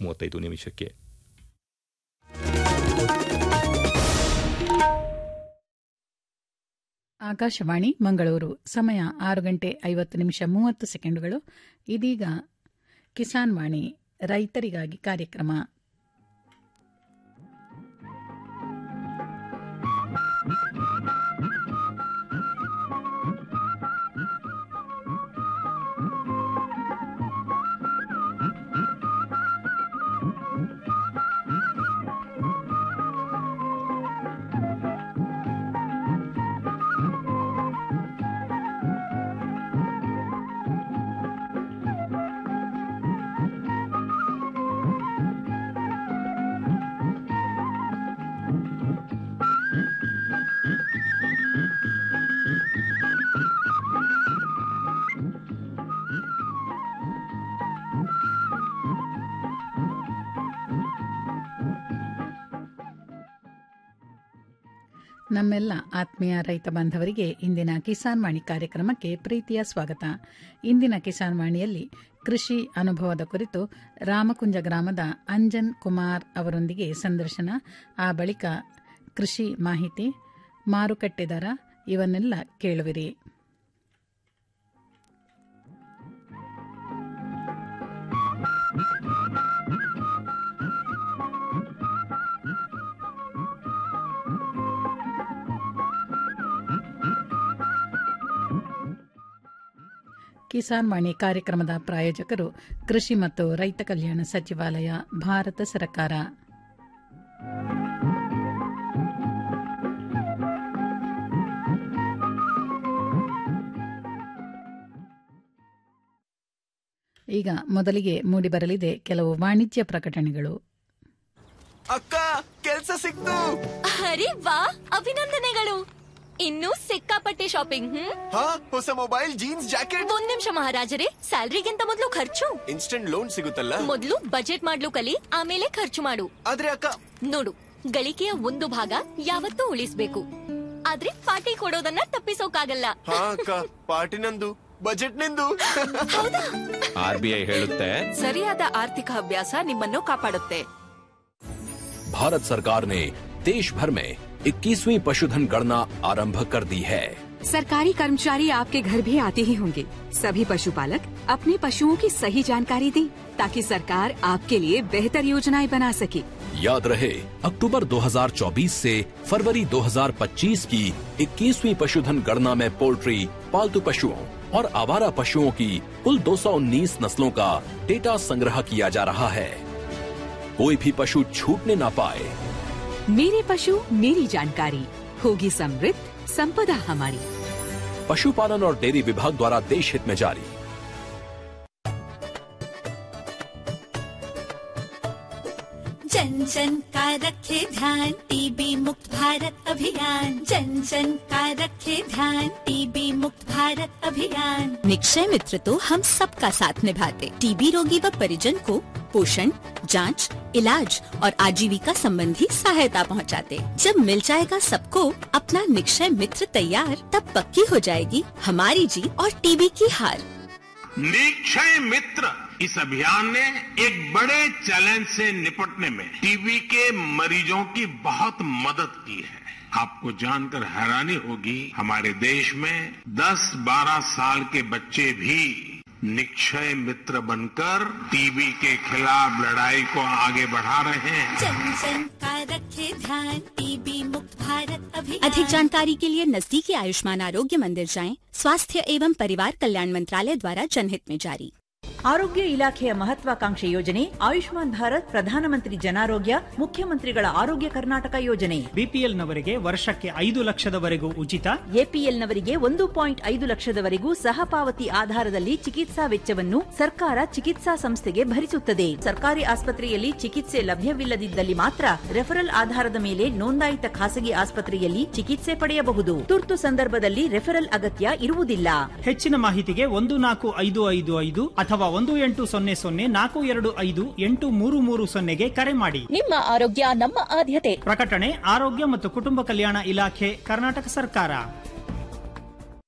ಮೂವತ್ತೈದು ನಿಮಿಷಕ್ಕೆ ಆಕಾಶವಾಣಿ ಮಂಗಳೂರು ಸಮಯ ಆರು ಗಂಟೆ ಐವತ್ತು ನಿಮಿಷ ಮೂವತ್ತು ಸೆಕೆಂಡುಗಳು ಇದೀಗ ಕಿಸಾನ್ ವಾಣಿ ರೈತರಿಗಾಗಿ ಕಾರ್ಯಕ್ರಮ ನಮ್ಮೆಲ್ಲ ಆತ್ಮೀಯ ರೈತ ಬಾಂಧವರಿಗೆ ಇಂದಿನ ಕಿಸಾನ್ ವಾಣಿ ಕಾರ್ಯಕ್ರಮಕ್ಕೆ ಪ್ರೀತಿಯ ಸ್ವಾಗತ ಇಂದಿನ ಕಿಸಾನ್ ವಾಣಿಯಲ್ಲಿ ಕೃಷಿ ಅನುಭವದ ಕುರಿತು ರಾಮಕುಂಜ ಗ್ರಾಮದ ಅಂಜನ್ ಕುಮಾರ್ ಅವರೊಂದಿಗೆ ಸಂದರ್ಶನ ಆ ಬಳಿಕ ಕೃಷಿ ಮಾಹಿತಿ ಮಾರುಕಟ್ಟೆ ದರ ಇವನ್ನೆಲ್ಲ ಕೇಳುವಿರಿ ಕಿಸಾನ್ ವಾಣಿ ಕಾರ್ಯಕ್ರಮದ ಪ್ರಾಯೋಜಕರು ಕೃಷಿ ಮತ್ತು ರೈತ ಕಲ್ಯಾಣ ಸಚಿವಾಲಯ ಭಾರತ ಸರ್ಕಾರ ಈಗ ಮೊದಲಿಗೆ ಮೂಡಿಬರಲಿದೆ ಕೆಲವು ವಾಣಿಜ್ಯ ಪ್ರಕಟಣೆಗಳು ಅಕ್ಕ ಕೆಲ್ಸ ಸಿಕ್ತು ಅರೆ ವಾ ಅಭಿನಂದನೆಗಳು ಇನ್ನೂ ಸಿಕ್ಕಾಪಟ್ಟೆ ಶಾಪಿಂಗ್ ಹ್ಮ್ ಹಾ ಹೊಸ ಮೊಬೈಲ್ ಜೀನ್ಸ್ ಜಾಕೆಟ್ ಒಂದ್ ನಿಮಿಷ ಮಹಾರಾಜರೇ ಸ್ಯಾಲ್ರಿಗಿಂತ ಮೊದಲು ಖರ್ಚು ಇನ್ಸ್ಟೆಂಟ್ ಲೋನ್ ಸಿಗುತ್ತಲ್ಲ ಮೊದಲು ಬಜೆಟ್ ಮಾಡ್ಲು ಕಲಿ ಆಮೇಲೆ ಖರ್ಚು ಮಾಡು ಆದ್ರೆ ಅಕ್ಕ ನೋಡು ಗಳಿಕೆಯ ಒಂದು ಭಾಗ ಯಾವತ್ತೂ ಉಳಿಸ್ಬೇಕು ಆದ್ರೆ ಪಾರ್ಟಿ ಕೊಡೋದನ್ನ ತಪ್ಪಿಸೋಕಾಗಲ್ಲ ಹಾ ಅಕ್ಕ ಪಾರ್ಟಿ ನಂದು ಬಜೆಟ್ ನಿಂದು ಆರ್ ಬಿ ಐ ಹೇಳುತ್ತೆ ಸರಿಯಾದ ಆರ್ಥಿಕ ಅಭ್ಯಾಸ ನಿಮ್ಮನ್ನು ಕಾಪಾಡುತ್ತೆ भारत सरकार ने देश भर में 21वीं पशुधन गणना आरंभ कर दी है सरकारी कर्मचारी आपके घर भी आते ही होंगे सभी पशुपालक अपने पशुओं की सही जानकारी दें ताकि सरकार आपके लिए बेहतर योजनाएं बना सके याद रहे अक्टूबर 2024 से फरवरी 2025 की 21वीं पशुधन गणना में पोल्ट्री पालतू पशुओं और आवारा पशुओं की कुल 219 नस्लों का डेटा संग्रह किया जा रहा है कोई भी पशु छूटने ना पाए मेरे पशु मेरी जानकारी होगी समृद्ध संपदा हमारी पशुपालन और डेयरी विभाग द्वारा देश हित में जारी जन जन का रखे ध्यान टीबी मुक्त भारत अभियान जन जन का रखे ध्यान टीबी मुक्त भारत अभियान निक्षय मित्र तो हम सबका साथ निभाते टीबी रोगी व परिजन को पोषण जांच, इलाज और आजीविका संबंधी सहायता पहुंचाते। जब मिल जाएगा सबको अपना निक्षय मित्र तैयार तब पक्की हो जाएगी हमारी जीत और टीबी की हार निक्षय मित्र इस अभियान ने एक बड़े चैलेंज से निपटने में टीबी के मरीजों की बहुत मदद की है आपको जानकर हैरानी होगी हमारे देश में 10-12 साल के बच्चे भी निक्षय मित्र बनकर टीबी के खिलाफ लड़ाई को आगे बढ़ा रहे हैं जन जन का रखे ध्यान टीबी मुक्त भारत अभियान अधिक जानकारी के लिए नजदीकी आयुष्मान आरोग्य मंदिर जाएं स्वास्थ्य एवं परिवार कल्याण मंत्रालय द्वारा जनहित में जारी ಆರೋಗ್ಯ ಇಲಾಖೆಯ ಮಹತ್ವಾಕಾಂಕ್ಷೆ ಯೋಜನೆ ಆಯುಷ್ಮಾನ್ ಭಾರತ್ ಪ್ರಧಾನಮಂತ್ರಿ ಜನಾರೋಗ್ಯ ಮುಖ್ಯಮಂತ್ರಿಗಳ ಆರೋಗ್ಯ ಕರ್ನಾಟಕ ಯೋಜನೆ ಬಿಪಿಎಲ್ನವರಿಗೆ ವರ್ಷಕ್ಕೆ ಐದು ಲಕ್ಷದವರೆಗೂ ಉಚಿತ ಎಪಿಎಲ್ನವರಿಗೆ ಒಂದು ಪಾಯಿಂಟ್ ಐದು ಲಕ್ಷದವರೆಗೂ ಸಹಪಾವತಿ ಆಧಾರದಲ್ಲಿ ಚಿಕಿತ್ಸಾ ವೆಚ್ಚವನ್ನು ಸರ್ಕಾರ ಚಿಕಿತ್ಸಾ ಸಂಸ್ಥೆಗೆ ಭರಿಸುತ್ತದೆ ಸರ್ಕಾರಿ ಆಸ್ಪತ್ರೆಯಲ್ಲಿ ಚಿಕಿತ್ಸೆ ಲಭ್ಯವಿಲ್ಲದಿದ್ದಲ್ಲಿ ಮಾತ್ರ ರೆಫರಲ್ ಆಧಾರದ ಮೇಲೆ ನೋಂದಾಯಿತ ಖಾಸಗಿ ಆಸ್ಪತ್ರೆಯಲ್ಲಿ ಚಿಕಿತ್ಸೆ ಪಡೆಯಬಹುದು ತುರ್ತು ಸಂದರ್ಭದಲ್ಲಿ ರೆಫರಲ್ ಅಗತ್ಯ ಇರುವುದಿಲ್ಲ ಹೆಚ್ಚಿನ ಮಾಹಿತಿಗೆ ಒಂದು ನಾಲ್ಕು ಐದು ಐದು ಐದು ಅಥವಾ ಒಂದು ಎಂಟು ಸೊನ್ನೆ ಸೊನ್ನೆ ನಾಲ್ಕು ಎರಡು ಐದು ಎಂಟು ಮೂರು ಮೂರು ಸೊನ್ನೆಗೆ ಕರೆ ಮಾಡಿ ನಿಮ್ಮ ಆರೋಗ್ಯ ನಮ್ಮ ಆದ್ಯತೆ ಪ್ರಕಟಣೆ ಆರೋಗ್ಯ ಮತ್ತು ಕುಟುಂಬ ಕಲ್ಯಾಣ ಇಲಾಖೆ ಕರ್ನಾಟಕ ಸರ್ಕಾರ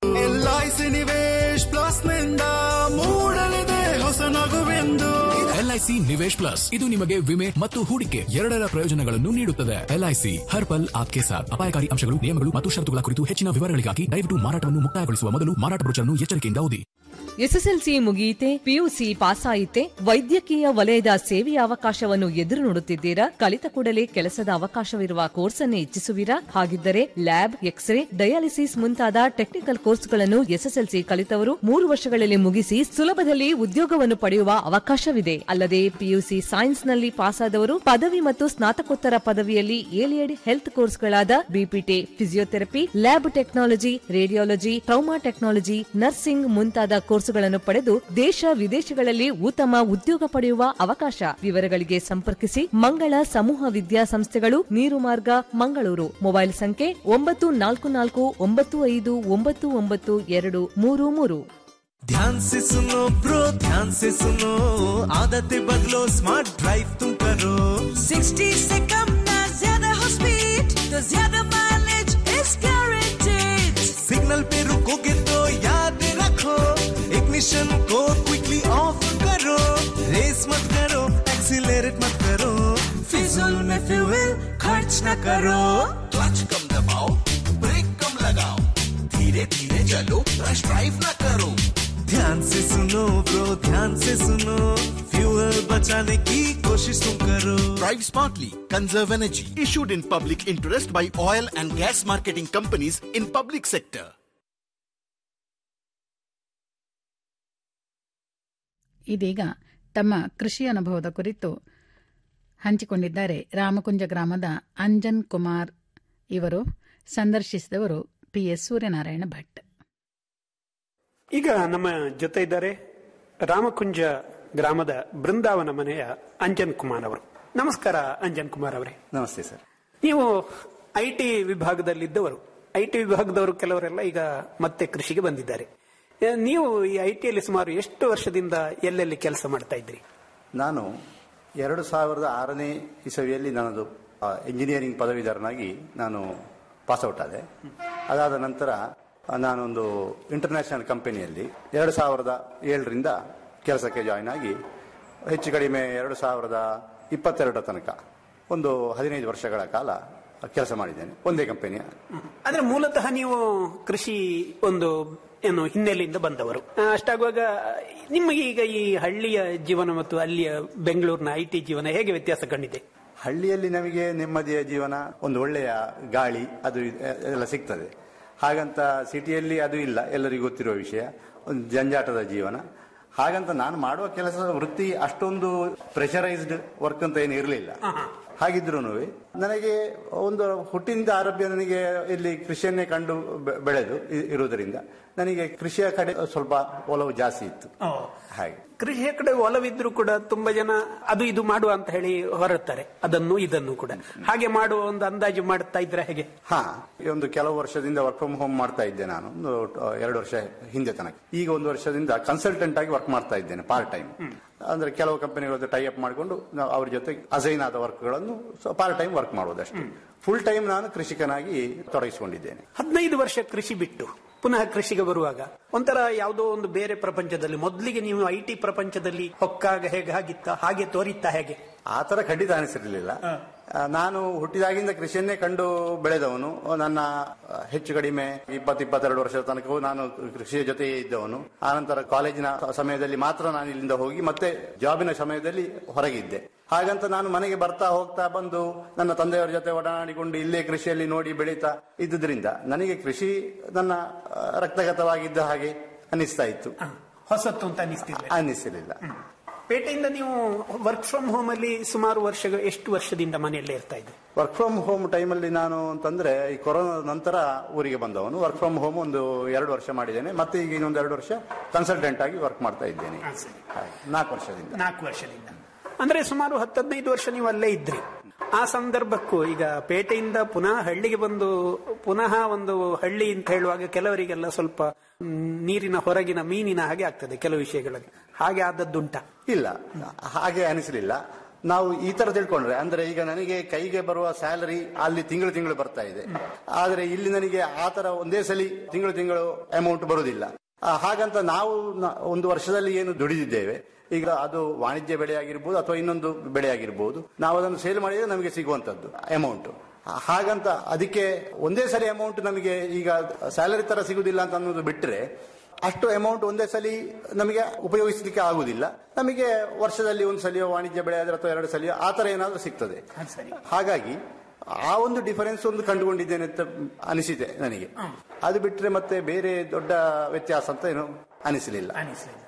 ಎಲ್ಐಸಿ ನಿವೇಶ್ ಪ್ಲಸ್ ನಿಂದ ಮೂಡಲಿದೆ ಹೊಸ ನಗುವೆಂದು ಎಲ್ ಎಲ್ಐಸಿ ನಿವೇಶ್ ಪ್ಲಸ್ ಇದು ನಿಮಗೆ ವಿಮೆ ಮತ್ತು ಹೂಡಿಕೆ ಎರಡರ ಪ್ರಯೋಜನಗಳನ್ನು ನೀಡುತ್ತದೆ ಎಲ್ಐಸಿ ಹರ್ ಪಲ್ ಆಪ್ಕೆ ಸಾಥ್ ಅಪಾಯಕಾರಿ ಅಂಶಗಳು ನಿಯಮಗಳು ಮತ್ತು ಷರತ್ತುಗಳ ಕುರಿತು ಹೆಚ್ಚಿನ ವಿವರಗಳಿಗಾಗಿ ದಯವಿಟ್ಟು ಮಾರಾಟವನ್ನು ಮುಕ್ತಾಯಗೊಳಿಸುವ ಮೊದಲು ಮಾರಾಟ ಬ್ರೋಚರ್ನ್ನು ಎಚ್ಚರಿಕೆಯಿಂದ ಓದಿ ಎಸ್ಎಸ್ಎಲ್ಸಿ ಮುಗಿಯಿತೆ ಪಿಯುಸಿ ಪಾಸ್ ಆಯಿತೆ ವೈದ್ಯಕೀಯ ವಲಯದ ಸೇವೆಯ ಅವಕಾಶವನ್ನು ಎದುರು ನೋಡುತ್ತಿದ್ದೀರಾ ಕಲಿತ ಕೂಡಲೇ ಕೆಲಸದ ಅವಕಾಶವಿರುವ ಕೋರ್ಸ್ ಅನ್ನು ಇಚ್ಛಿಸುವಿರಾ ಹಾಗಿದ್ದರೆ ಲ್ಯಾಬ್ ಎಕ್ಸ್ರೇ ಡಯಾಲಿಸಿಸ್ ಮುಂತಾದ ಟೆಕ್ನಿಕಲ್ ಕೋರ್ಸ್ಗಳನ್ನು ಎಸ್ಎಸ್ಎಲ್ಸಿ ಕಲಿತವರು ಮೂರು ವರ್ಷಗಳಲ್ಲಿ ಮುಗಿಸಿ ಸುಲಭದಲ್ಲಿ ಉದ್ಯೋಗವನ್ನು ಪಡೆಯುವ ಅವಕಾಶವಿದೆ ಅಲ್ಲದೆ ಪಿಯುಸಿ ಸೈನ್ಸ್ನಲ್ಲಿ ಪಾಸಾದವರು ಪದವಿ ಮತ್ತು ಸ್ನಾತಕೋತ್ತರ ಪದವಿಯಲ್ಲಿ ಏಲಿಯಡ್ ಹೆಲ್ತ್ ಕೋರ್ಸ್ಗಳಾದ BPT physiotherapy lab technology radiology trauma technology nursing ಮುಂತಾದ ಕೋರ್ಸುಗಳನ್ನು ಪಡೆದು ದೇಶ ವಿದೇಶಗಳಲ್ಲಿ ಉತ್ತಮ ಉದ್ಯೋಗ ಪಡೆಯುವ ಅವಕಾಶ ವಿವರಗಳಿಗೆ ಸಂಪರ್ಕಿಸಿ ಮಂಗಳ ಸಮೂಹ ವಿದ್ಯಾಸಂಸ್ಥೆಗಳು ನೀರು ಮಾರ್ಗ ಮಂಗಳೂರು ಮೊಬೈಲ್ ಸಂಖ್ಯೆ ಒಂಬತ್ತು ನಾಲ್ಕು ನಾಲ್ಕು ಒಂಬತ್ತು ಐದು ಒಂಬತ್ತು ಒಂಬತ್ತು ಎರಡು ಮೂರು ಮೂರು ध्यान से सुनो ब्रो ध्यान से सुनो आदतें बदलो स्मार्ट ड्राइव तुम करो 60 से कम ना ज्यादा हो स्पीड तो ज्यादा माइलेज इज गारंटेड सिग्नल पे रुकोगे तो याद रखो इग्निशन को क्विकली ऑफ करो रेस मत करो एक्सीलरेट मत करो फिजूल में फ्यूल खर्च न करो क्लच कम दबाओ ब्रेक कम लगाओ धीरे धीरे चलो रश ड्राइव न करो ध्यान से सुनो ब्रो ध्यान से सुनो फ्यूल बचाने की कोशिश तुम करो Drive smartly, conserve energy. Issued in public interest by oil and gas marketing companies in public sector. ಇದೀಗ ತಮ್ಮ ಕೃಷಿ ಅನುಭವದ ಕುರಿತು ಹಂಚಿಕೊಂಡಿದ್ದಾರೆ ರಾಮಕುಂಜ ಗ್ರಾಮದ ಅಂಜನ್ ಕುಮಾರ್ ಇವರು ಸಂದರ್ಶಿಸಿದವರು ಪಿಎಸ್ ಸೂರ್ಯನಾರಾಯಣ ಭಟ್ ಈಗ ನಮ್ಮ ಜೊತೆ ಇದ್ದಾರೆ ರಾಮಕುಂಜ ಗ್ರಾಮದ ಬೃಂದಾವನ ಮನೆಯ ಅಂಜನ್ ಕುಮಾರ್ ಅವರು ನಮಸ್ಕಾರ ಅಂಜನ್ ಕುಮಾರ್ ಅವರೇ ನಮಸ್ತೆ ಸರ್ ನೀವು ಐ ಟಿ ವಿಭಾಗದಲ್ಲಿದ್ದವರು ಐ ಟಿ ವಿಭಾಗದವರು ಕೆಲವರೆಲ್ಲ ಈಗ ಮತ್ತೆ ಕೃಷಿಗೆ ಬಂದಿದ್ದಾರೆ ಆ, ನೀವು ಈ ಐ ಟಿಯಲ್ಲಿ ಸುಮಾರು ಎಷ್ಟು ವರ್ಷದಿಂದ ಎಲ್ಲೆಲ್ಲಿ ಕೆಲಸ ಮಾಡ್ತಾ ಇದ್ರಿ ನಾನು ಎರಡು ಸಾವಿರದ ಆರನೇ ಇಸವಿಯಲ್ಲಿ ನನ್ನದು ಆ, ಇಂಜಿನಿಯರಿಂಗ್ ಪದವೀಧರನಾಗಿ ನಾನು ಪಾಸ್ಔಟ್ ಆದೆ ಅದಾದ ನಂತರ ಆ, ನಾನೊಂದು ಇಂಟರ್ನ್ಯಾಷನಲ್ ಕಂಪನಿಯಲ್ಲಿ ಎರಡು ಸಾವಿರದ ಏಳರಿಂದ ಕೆಲಸಕ್ಕೆ ಜಾಯ್ನ್ ಆಗಿ ಹೆಚ್ಚು ಕಡಿಮೆ ಎರಡು ಸಾವಿರದ ಇಪ್ಪತ್ತೆರಡರ ತನಕ ಒಂದು ಹದಿನೈದು ವರ್ಷಗಳ ಕಾಲ ಕೆಲಸ ಮಾಡಿದ್ದೇನೆ ಒಂದೇ ಕಂಪನಿಯ ಅಂದ್ರೆ ಮೂಲತಃ ನೀವು ಕೃಷಿ ಒಂದು ಏನು ಹಿನ್ನೆಲೆಯಿಂದ ಬಂದವರು ಆ, ಅಷ್ಟಾಗುವಾಗ ನಿಮಗೆ ಈಗ ಈ ಹಳ್ಳಿಯ ಜೀವನ ಮತ್ತು ಅಲ್ಲಿಯ ಬೆಂಗಳೂರಿನ ಐ ಟಿ ಜೀವನ ಹೇಗೆ ವ್ಯತ್ಯಾಸ ಕಂಡಿದೆ ಹಳ್ಳಿಯಲ್ಲಿ ನಮಗೆ ನೆಮ್ಮದಿಯ ಜೀವನ ಒಂದು ಒಳ್ಳೆಯ ಗಾಳಿ ಅದು ಇದ್- ಎಲ್ಲ ಸಿಗ್ತದೆ ಹಾಗಂತ ಸಿಟಿಯಲ್ಲಿ ಅದು ಇಲ್ಲ ಎಲ್ಲರಿಗೂ ಗೊತ್ತಿರುವ ವಿಷಯ ಒಂದು ಜಂಜಾಟದ ಜೀವನ ಹಾಗಂತ ನಾನು ಮಾಡುವ ಕೆಲಸ ವೃತ್ತಿ ಅಷ್ಟೊಂದು ಪ್ರೆಷರೈಸ್ಡ್ ವರ್ಕ್ ಅಂತ ಏನು ಇರಲಿಲ್ಲ ಹಾಗಿದ್ರು ನನಗೆ ಒಂದು ಹುಟ್ಟಿನಿಂದ ಆರೋಗ್ಯ ನನಗೆ ಇಲ್ಲಿ ಕೃಷಿಯನ್ನೇ ಕಂಡು ಬೆ- ಬೆಳೆದು ಇ- ಇರುವುದರಿಂದ ನನಗೆ ಕೃಷಿಯ ಕಡೆ ಸ್ವಲ್ಪ ಒಲವು ಜಾಸ್ತಿ ಇತ್ತು ಹಾಗೆ ಕೃಷಿಯ ಕಡೆ ಒಲವಿದ್ರು ಕೂಡ ತುಂಬಾ ಜನ ಅದು ಇದು ಮಾಡುವ ಅಂತ ಹೇಳಿ ಹೊರಡ್ತಾರೆ ಅದನ್ನು ಇದನ್ನು ಕೂಡ ಹಾಗೆ ಮಾಡುವ ಒಂದು ಅಂದಾಜು ಮಾಡ್ತಾ ಇದ್ರೆ ಹೇಗೆ ಹಾ ಈ ಒಂದು ಕೆಲವು ವರ್ಷದಿಂದ ವರ್ಕ್ ಫ್ರಮ್ ಹೋಮ್ ಮಾಡ್ತಾ ಇದ್ದೆ ನಾನು ಒಂದು ಆ, ಎರಡು ವರ್ಷ ಹಿಂದೆ ತನಕ ಈಗ ಒಂದು ವರ್ಷದಿಂದ ಕನ್ಸಲ್ಟೆಂಟ್ ಆಗಿ ವರ್ಕ್ ಮಾಡ್ತಾ ಇದ್ದೇನೆ ಪಾರ್ಟ್ ಟೈಮ್ ಅಂದ್ರೆ ಕೆಲವು ಕಂಪನಿಗಳ ಟೈ ಅಪ್ ಮಾಡಿಕೊಂಡು ನಾವು ಅವ್ರ ಜೊತೆ ಅಸೈನ್ ಆದ ವರ್ಕ್ಗಳನ್ನು ಪಾರ್ಟ್ ಟೈಮ್ ವರ್ಕ್ ಮಾಡೋದಷ್ಟೇ ಫುಲ್ ಟೈಮ್ ನಾನು ಕೃಷಿಕನಾಗಿ ತೊಡಗಿಸಿಕೊಂಡಿದ್ದೇನೆ ಹದಿನೈದು ವರ್ಷ ಕೃಷಿ ಬಿಟ್ಟು ಪುನಃ ಕೃಷಿಗೆ ಬರುವಾಗ ಒಂಥರ ಯಾವುದೋ ಒಂದು ಬೇರೆ ಪ್ರಪಂಚದಲ್ಲಿ ಮೊದಲಿಗೆ ನೀವು ಐ ಟಿ ಪ್ರಪಂಚದಲ್ಲಿ ಹೊಕ್ಕಾಗ ಹೇಗೆ ಆಗಿತ್ತ ಹಾಗೆ ತೋರಿತ್ತ ಹೇಗೆ ಆ ತರ ಖಂಡಿತ ಅನಿಸಿರ್ಲಿಲ್ಲ ಆ, ನಾನು ಹುಟ್ಟಿದಾಗಿಂದ ಕೃಷಿಯನ್ನೇ ಕಂಡು ಬೆಳೆದವನು ನನ್ನ ಆ, ಹೆಚ್ಚು ಕಡಿಮೆ ಇಪ್ಪತ್ತು ಇಪ್ಪತ್ತೆರಡು ವರ್ಷದ ತನಕವೂ ನಾನು ಕೃಷಿಯ ಜೊತೆ ಇದ್ದವನು ಆನಂತರ ಕಾಲೇಜಿನ ಸಮಯದಲ್ಲಿ ಮಾತ್ರ ನಾನು ಇಲ್ಲಿಂದ ಹೋಗಿ ಮತ್ತೆ ಜಾಬಿನ ಸಮಯದಲ್ಲಿ ಹೊರಗಿದ್ದೆ ಹಾಗಂತ ನಾನು ಮನೆಗೆ ಬರ್ತಾ ಹೋಗ್ತಾ ಬಂದು ನನ್ನ ತಂದೆಯವರ ಜೊತೆ ಒಡನಾಡಿಕೊಂಡು ಇಲ್ಲೇ ಕೃಷಿಯಲ್ಲಿ ನೋಡಿ ಬೆಳೀತಾ ಇದ್ದುದರಿಂದ ನನಗೆ ಕೃಷಿ ನನ್ನ ಆ, ರಕ್ತಗತವಾಗಿದ್ದ ಹಾಗೆ ಅನಿಸ್ತಾ ಇತ್ತು ಹೊಸತ್ತು ಅಂತ ಅನಿಸ್ತಿಲ್ಲ ಅನ್ನಿಸಲಿಲ್ಲ ಪೇಟೆಯಿಂದ ನೀವು ವರ್ಕ್ ಫ್ರಮ್ ಹೋಮ್ ಅಲ್ಲಿ ಸುಮಾರು ವರ್ಷ ಎಷ್ಟು ವರ್ಷದಿಂದ ಮನೆಯಲ್ಲೇ ಇರ್ತಾ ಇದ್ದೆ ವರ್ಕ್ ಫ್ರಮ್ ಹೋಮ್ ಟೈಮಲ್ಲಿ ನಾನು ಅಂತಂದ್ರೆ ಈ ಕೊರೋನಾ ನಂತರ ಊರಿಗೆ ಬಂದವನು ವರ್ಕ್ ಫ್ರಮ್ ಹೋಮ್ ಒಂದು ಎರಡು ವರ್ಷ ಮಾಡಿದ್ದೇನೆ ಮತ್ತೆ ಈಗ ಇನ್ನೊಂದು ಎರಡು ವರ್ಷ ಕನ್ಸಲ್ಟೆಂಟ್ ಆಗಿ ವರ್ಕ್ ಮಾಡ್ತಾ ಇದ್ದೇನೆ ಹಾಗೆ, ನಾಲ್ಕು ವರ್ಷದಿಂದ ನಾಲ್ಕು ವರ್ಷದಿಂದ ಅಂದ್ರೆ ಸುಮಾರು ಹತ್ತು ಹದಿನೈದು ವರ್ಷ ನೀವು ಅಲ್ಲೇ ಇದ್ರಿ ಆ ಸಂದರ್ಭಕ್ಕೂ ಈಗ ಪೇಟೆಯಿಂದ ಪುನಃ ಹಳ್ಳಿಗೆ ಬಂದು ಪುನಃ ಒಂದು ಹಳ್ಳಿ ಅಂತ ಹೇಳುವಾಗ ಕೆಲವರಿಗೆಲ್ಲ ಸ್ವಲ್ಪ ಮ್, ನೀರಿನ ಹೊರಗಿನ ಮೀನಿನ ಹಾಗೆ ಆಗ್ತದೆ ಕೆಲವು ವಿಷಯಗಳಲ್ಲಿ ಹಾಗೆ ಆದದ್ದುಂಟ ಇಲ್ಲ ಹಾಗೆ ಅನಿಸಲಿಲ್ಲ ನಾವು ಈ ತರ ತಿಳ್ಕೊಂಡ್ರೆ ಅಂದ್ರೆ ಈಗ ನನಗೆ ಕೈಗೆ ಬರುವ ಸ್ಯಾಲರಿ ಅಲ್ಲಿ ತಿಂಗಳು ತಿಂಗಳು ಬರ್ತಾ ಇದೆ ಆದ್ರೆ ಇಲ್ಲಿ ನನಗೆ ಆ ತರ ಒಂದೇ ಸಲಿ ತಿಂಗಳು ತಿಂಗಳು ಅಮೌಂಟ್ ಬರುವುದಿಲ್ಲ ಆ, ಹಾಗಂತ ನಾವು ನ- ಒಂದು ವರ್ಷದಲ್ಲಿ ಏನು ದುಡಿದಿದ್ದೇವೆ ಈಗ ಅದು ವಾಣಿಜ್ಯ ಬೆಳೆ ಆಗಿರ್ಬೋದು ಅಥವಾ ಇನ್ನೊಂದು ಬೆಳೆ ಆಗಿರ್ಬೋದು ನಾವು ಅದನ್ನು ಸೇಲ್ ಮಾಡಿದ್ರೆ ನಮಗೆ ಸಿಗುವಂತದ್ದು ಅಮೌಂಟ್ ಹಾಗಂತ ಅದಕ್ಕೆ ಒಂದೇ ಸರಿ ಅಮೌಂಟ್ ನಮಗೆ ಈಗ ಸ್ಯಾಲರಿ ತರ ಸಿಗುದಿಲ್ಲ ಅಂತ ಅನ್ನೋದು ಬಿಟ್ಟರೆ ಅಷ್ಟು ಅಮೌಂಟ್ ಒಂದೇ ಸಲ ನಮಗೆ ಉಪಯೋಗಿಸಲಿಕ್ಕೆ ಆಗುದಿಲ್ಲ ನಮಗೆ ವರ್ಷದಲ್ಲಿ ಒಂದು ಸಲಿಯೋ ವಾಣಿಜ್ಯ ಬೆಳೆ ಆದ್ರೆ ಅಥವಾ ಎರಡು ಸಲಿಯೋ ಆ ತರ ಏನಾದ್ರೂ ಸಿಗ್ತದೆ ಹಾಗಾಗಿ ಆ ಒಂದು ಡಿಫರೆನ್ಸ್ ಒಂದು ಕಂಡುಕೊಂಡಿದ್ದೇನೆ ಅಂತ ಅನಿಸಿದೆ ನನಗೆ ಅದು ಬಿಟ್ರೆ ಮತ್ತೆ ಬೇರೆ ದೊಡ್ಡ ವ್ಯತ್ಯಾಸ ಅಂತ ಏನು ಅನಿಸಲಿಲ್ಲ ಅನಿಸಲಿಲ್ಲ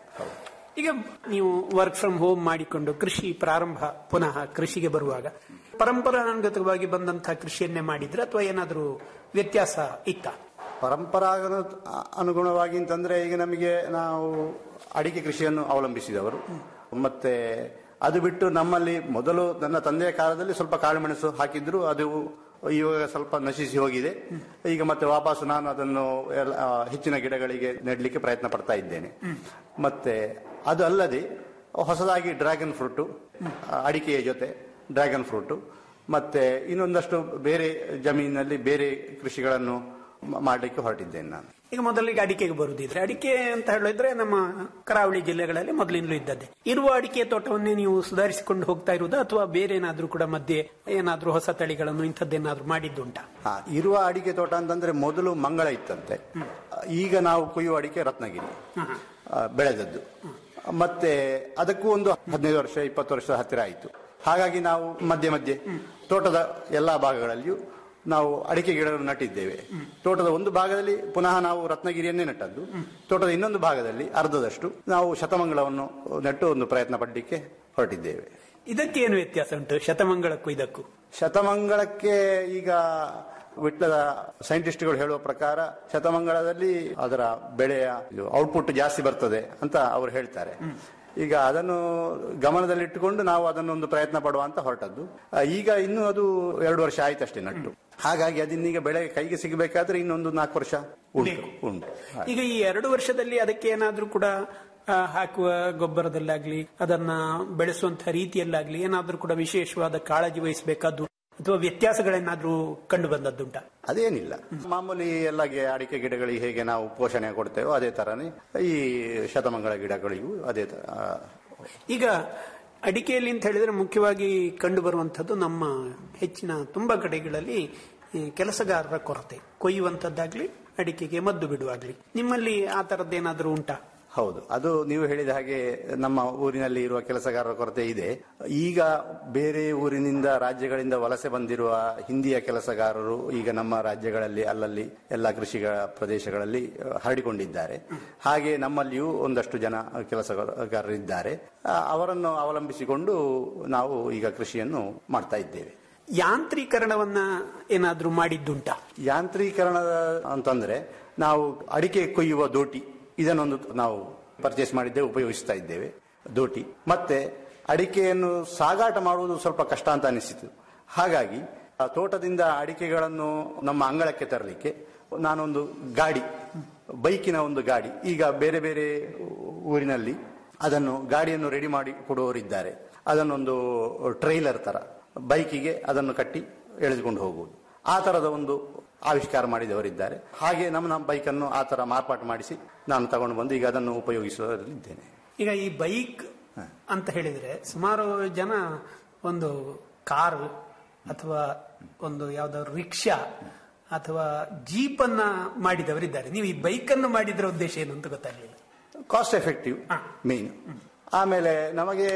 ಈಗ ನೀವು ವರ್ಕ್ ಫ್ರಮ್ ಹೋಮ್ ಮಾಡಿಕೊಂಡು ಕೃಷಿ ಪ್ರಾರಂಭ ಪುನಃ ಕೃಷಿಗೆ ಬರುವಾಗ ಪರಂಪರಾಗತವಾಗಿ ಬಂದಂತಹ ಕೃಷಿಯನ್ನೇ ಮಾಡಿದ್ರೆ ಅಥವಾ ಏನಾದರೂ ವ್ಯತ್ಯಾಸ ಇತ್ತ ಪರಂಪರಾಗತ ಅನುಗುಣವಾಗಿ ಅಂತಂದ್ರೆ ಈಗ ನಮಗೆ ನಾವು ಅಡಿಕೆ ಕೃಷಿಯನ್ನು ಅವಲಂಬಿಸಿದವರು ಮತ್ತೆ ಅದು ಬಿಟ್ಟು ನಮ್ಮಲ್ಲಿ ಮೊದಲು ನನ್ನ ತಂದೆಯ ಕಾಲದಲ್ಲಿ ಸ್ವಲ್ಪ ಕಾಳುಮೆಣಸು ಹಾಕಿದ್ರು ಅದು ಇವಾಗ ಸ್ವಲ್ಪ ನಶಿಸಿ ಹೋಗಿದೆ ಈಗ ಮತ್ತೆ ವಾಪಸ್ ನಾನು ಅದನ್ನು ಎಲ್ಲ, ಆ, ಹೆಚ್ಚಿನ ಗಿಡಗಳಿಗೆ ನೆಡಲಿಕ್ಕೆ ಪ್ರಯತ್ನ ಪಡ್ತಾ ಇದ್ದೇನೆ ಮತ್ತೆ ಅದು ಅಲ್ಲದೆ ಹೊಸದಾಗಿ ಡ್ರ್ಯಾಗನ್ ಫ್ರೂಟು ಅಡಿಕೆಯ ಜೊತೆ ಡ್ರ್ಯಾಗನ್ ಫ್ರೂಟು ಮತ್ತೆ ಇನ್ನೊಂದಷ್ಟು ಬೇರೆ ಜಮೀನಿನಲ್ಲಿ ಬೇರೆ ಕೃಷಿಗಳನ್ನು ಮ- ಮಾಡಲಿಕ್ಕೆ ಹೊರಟಿದ್ದೇನೆ ನಾನು ಈಗ ಮೊದಲಿಗೆ ಅಡಿಕೆಗೆ ಬರುದಿದ್ರೆ ಅಡಿಕೆ ಅಂತ ಹೇಳಿದ್ರೆ ನಮ್ಮ ಕರಾವಳಿ ಜಿಲ್ಲೆಗಳಲ್ಲಿ ಮೊದಲಿಂದಲೂ ಇದ್ದದ್ದೇ ಇರುವ ಅಡಿಕೆ ತೋಟವನ್ನೇ ನೀವು ಸುಧಾರಿಸಿಕೊಂಡು ಹೋಗ್ತಾ ಇರುವುದಾ ಅಥವಾ ಬೇರೆ ಏನಾದ್ರೂ ಕೂಡ ಮಧ್ಯೆ ಏನಾದ್ರೂ ಹೊಸ ತಳಿಗಳನ್ನು ಇಂಥದ್ದೇನಾದ್ರೂ ಮಾಡಿದ್ದುಂಟಾ ಆ, ಇರುವ ಅಡಿಕೆ ತೋಟ ಅಂತಂದ್ರೆ ಮೊದಲು ಮಂಗಳ ಇತ್ತಂತೆ ಈಗ ನಾವು ಕೊಯ್ಯುವ ಅಡಿಕೆ ರತ್ನಗಿರಿ ಆ, ಬೆಳೆದದ್ದು ಮತ್ತೆ ಅದಕ್ಕೂ ಒಂದು ಹದಿನೈದು ವರ್ಷ ಇಪ್ಪತ್ತು ವರ್ಷದ ಹತ್ತಿರ ಆಯಿತು ಹಾಗಾಗಿ ನಾವು ಮಧ್ಯೆ ಮಧ್ಯೆ ತೋಟದ ಎಲ್ಲಾ ಭಾಗಗಳಲ್ಲಿಯೂ ನಾವು ಅಡಿಕೆ ಗಿಡಗಳನ್ನು ನಟ್ಟಿದ್ದೇವೆ ತೋಟದ ಒಂದು ಭಾಗದಲ್ಲಿ ಪುನಃ ನಾವು ರತ್ನಗಿರಿಯನ್ನೇ ನೆಟ್ಟದ್ದು ತೋಟದ ಇನ್ನೊಂದು ಭಾಗದಲ್ಲಿ ಅರ್ಧದಷ್ಟು ನಾವು ಶತಮಂಗಳವನ್ನು ನೆಟ್ಟು ಒಂದು ಪ್ರಯತ್ನ ಪಡಲಿಕ್ಕೆ ಹೊರಟಿದ್ದೇವೆ ಇದಕ್ಕೆ ಏನು ವ್ಯತ್ಯಾಸ ಉಂಟು ಶತಮಂಗಳಕ್ಕೂ ಇದಕ್ಕೂ ಶತಮಂಗಳಕ್ಕೆ ಈಗ ವಿಟ್ಲದ ಸೈಂಟಿಸ್ಟ್ಗಳು ಹೇಳುವ ಪ್ರಕಾರ ಶತಮಂಗಳದಲ್ಲಿ ಅದರ ಬೆಳೆಯ ಔಟ್ಪುಟ್ ಜಾಸ್ತಿ ಬರ್ತದೆ ಅಂತ ಅವರು ಹೇಳ್ತಾರೆ ಈಗ ಅದನ್ನು ಗಮನದಲ್ಲಿಟ್ಟುಕೊಂಡು ನಾವು ಅದನ್ನೊಂದು ಪ್ರಯತ್ನ ಪಡುವ ಅಂತ ಹೊರಟದ್ದು ಆ, ಈಗ ಇನ್ನು ಅದು ಎರಡು ವರ್ಷ ಆಯ್ತಷ್ಟೇ ನಟ್ಟು ಹಾಗಾಗಿ ಅದನ್ನೀಗ ಬೆಳೆ ಕೈಗೆ ಸಿಗಬೇಕಾದ್ರೆ ಇನ್ನೊಂದು ನಾಲ್ಕು ವರ್ಷ ಉಂಟು ಉಂಟು ಹಾಗೆ. ಈಗ ಈ ಎರಡು ವರ್ಷದಲ್ಲಿ ಅದಕ್ಕೆ ಏನಾದ್ರೂ ಕೂಡ ಆ, ಹಾಕುವ ಗೊಬ್ಬರದಲ್ಲಾಗ್ಲಿ ಅದನ್ನ ಬೆಳೆಸುವಂತಹ ರೀತಿಯಲ್ಲಾಗ್ಲಿ ಏನಾದ್ರೂ ಕೂಡ ವಿಶೇಷವಾದ ಕಾಳಜಿ ವಹಿಸಬೇಕಾದ್ದು ಅಥವಾ ವ್ಯತ್ಯಾಸಗಳೇನಾದ್ರೂ ಕಂಡು ಬಂದದ್ದುಂಟ ಅದೇನಿಲ್ಲ ಮಾಮೂಲಿ ಎಲ್ಲ ಗಿ- ಅಡಿಕೆ ಗಿಡಗಳಿಗೆ ಹೇಗೆ ನಾವು ಪೋಷಣೆ ಕೊಡ್ತೇವೋ ಅದೇ ತರನೇ ಈ ಶತಮಂಗಳ ಗಿಡಗಳಿಗೂ ಅದೇ ತರ ಆ, ಈಗ ಅಡಿಕೆಯಲ್ಲಿ ಅಂತ ಹೇಳಿದ್ರೆ ಮುಖ್ಯವಾಗಿ ಕಂಡು ಬರುವಂತದ್ದು ನಮ್ಮ ಹೆಚ್ಚಿನ ತುಂಬಾ ಕಡೆಗಳಲ್ಲಿ ಈ ಕೆಲಸಗಾರರ ಕೊರತೆ ಕೊಯ್ಯುವಂತದ್ದಾಗ್ಲಿ ಅಡಿಕೆಗೆ ಮದ್ದು ಬಿಡುವಾಗ್ಲಿ ನಿಮ್ಮಲ್ಲಿ ಆ ತರದ್ದೇನಾದ್ರೂ ಉಂಟಾ ಹೌದು ಅದು ನೀವು ಹೇಳಿದ ಹಾಗೆ ನಮ್ಮ ಊರಿನಲ್ಲಿ ಇರುವ ಕೆಲಸಗಾರರ ಕೊರತೆ ಇದೆ ಈಗ ಬೇರೆ ಊರಿನಿಂದ ರಾಜ್ಯಗಳಿಂದ ವಲಸೆ ಬಂದಿರುವ ಹಿಂದಿಯ ಕೆಲಸಗಾರರು ಈಗ ನಮ್ಮ ರಾಜ್ಯಗಳಲ್ಲಿ ಅಲ್ಲಲ್ಲಿ ಎಲ್ಲ ಕೃಷಿಗಳ ಪ್ರದೇಶಗಳಲ್ಲಿ ಅಹ್, ಹರಡಿಕೊಂಡಿದ್ದಾರೆ ಹಾಗೆ ನಮ್ಮಲ್ಲಿಯೂ ಒಂದಷ್ಟು ಜನ ಕೆಲಸಗಾರರಿದ್ದಾರೆ ಆ, ಅವರನ್ನು ಅವಲಂಬಿಸಿಕೊಂಡು ನಾವು ಈಗ ಕೃಷಿಯನ್ನು ಮಾಡ್ತಾ ಇದ್ದೇವೆ ಯಾಂತ್ರೀಕರಣವನ್ನ ಏನಾದ್ರೂ ಮಾಡಿದ್ದುಂಟಾ ಯಾಂತ್ರೀಕರಣ ಅಂತಂದ್ರೆ ನಾವು ಅಡಿಕೆ ಕೊಯ್ಯುವ ದೋಟಿ ಇದನ್ನೊಂದು ನಾವು ಪರ್ಚೇಸ್ ಮಾಡಿದ್ದೇವೆ ಉಪಯೋಗಿಸ್ತಾ ಇದ್ದೇವೆ ದೋಟಿ ಮತ್ತೆ ಅಡಿಕೆಯನ್ನು ಸಾಗಾಟ ಮಾಡುವುದು ಸ್ವಲ್ಪ ಕಷ್ಟ ಅಂತ ಅನಿಸಿತು ಹಾಗಾಗಿ ಆ ತೋಟದಿಂದ ಅಡಿಕೆಗಳನ್ನು ನಮ್ಮ ಅಂಗಳಕ್ಕೆ ತರಲಿಕ್ಕೆ ನಾನೊಂದು ಗಾಡಿ ಬೈಕಿನ ಒಂದು ಗಾಡಿ ಈಗ ಬೇರೆ ಬೇರೆ ಊರಿನಲ್ಲಿ ಅದನ್ನು ಗಾಡಿಯನ್ನು ರೆಡಿ ಮಾಡಿ ಕೊಡುವವರಿದ್ದಾರೆ ಅದನ್ನೊಂದು ಟ್ರೈಲರ್ ತರ ಬೈಕಿಗೆ ಅದನ್ನು ಕಟ್ಟಿ ಎಳೆದುಕೊಂಡು ಹೋಗುವುದು ಆ ತರದ ಒಂದು ಆವಿಷ್ಕಾರ ಮಾಡಿದವರಿದ್ದಾರೆ ಹಾಗೆ ನಮ್ಮ ನಮ್ಮ ಬೈಕನ್ನು ಆ ತರ ಮಾರ್ಪಾಟು ಮಾಡಿಸಿ ನಾನು ತಗೊಂಡು ಬಂದು ಈಗ ಅದನ್ನು ಉಪಯೋಗಿಸುವಲ್ಲಿದ್ದೇನೆ ಈಗ ಈ ಬೈಕ್ ಅಂತ ಹೇಳಿದ್ರೆ ಸುಮಾರು ಜನ ಒಂದು ಕಾರು ಅಥವಾ ಒಂದು ಯಾವ್ದಾದ್ರು ರಿಕ್ಷಾ ಅಥವಾ ಜೀಪ್ ಅನ್ನ ಮಾಡಿದವರಿದ್ದಾರೆ ನೀವು ಈ ಬೈಕ್ ಅನ್ನು ಮಾಡಿದ್ರ ಉದ್ದೇಶ ಏನು ಅಂತ ಗೊತ್ತಾಗ್ಲಿಲ್ಲ ಕಾಸ್ಟ್ ಎಫೆಕ್ಟಿವ್ ಮೇನ್ ಆಮೇಲೆ ನಮಗೆ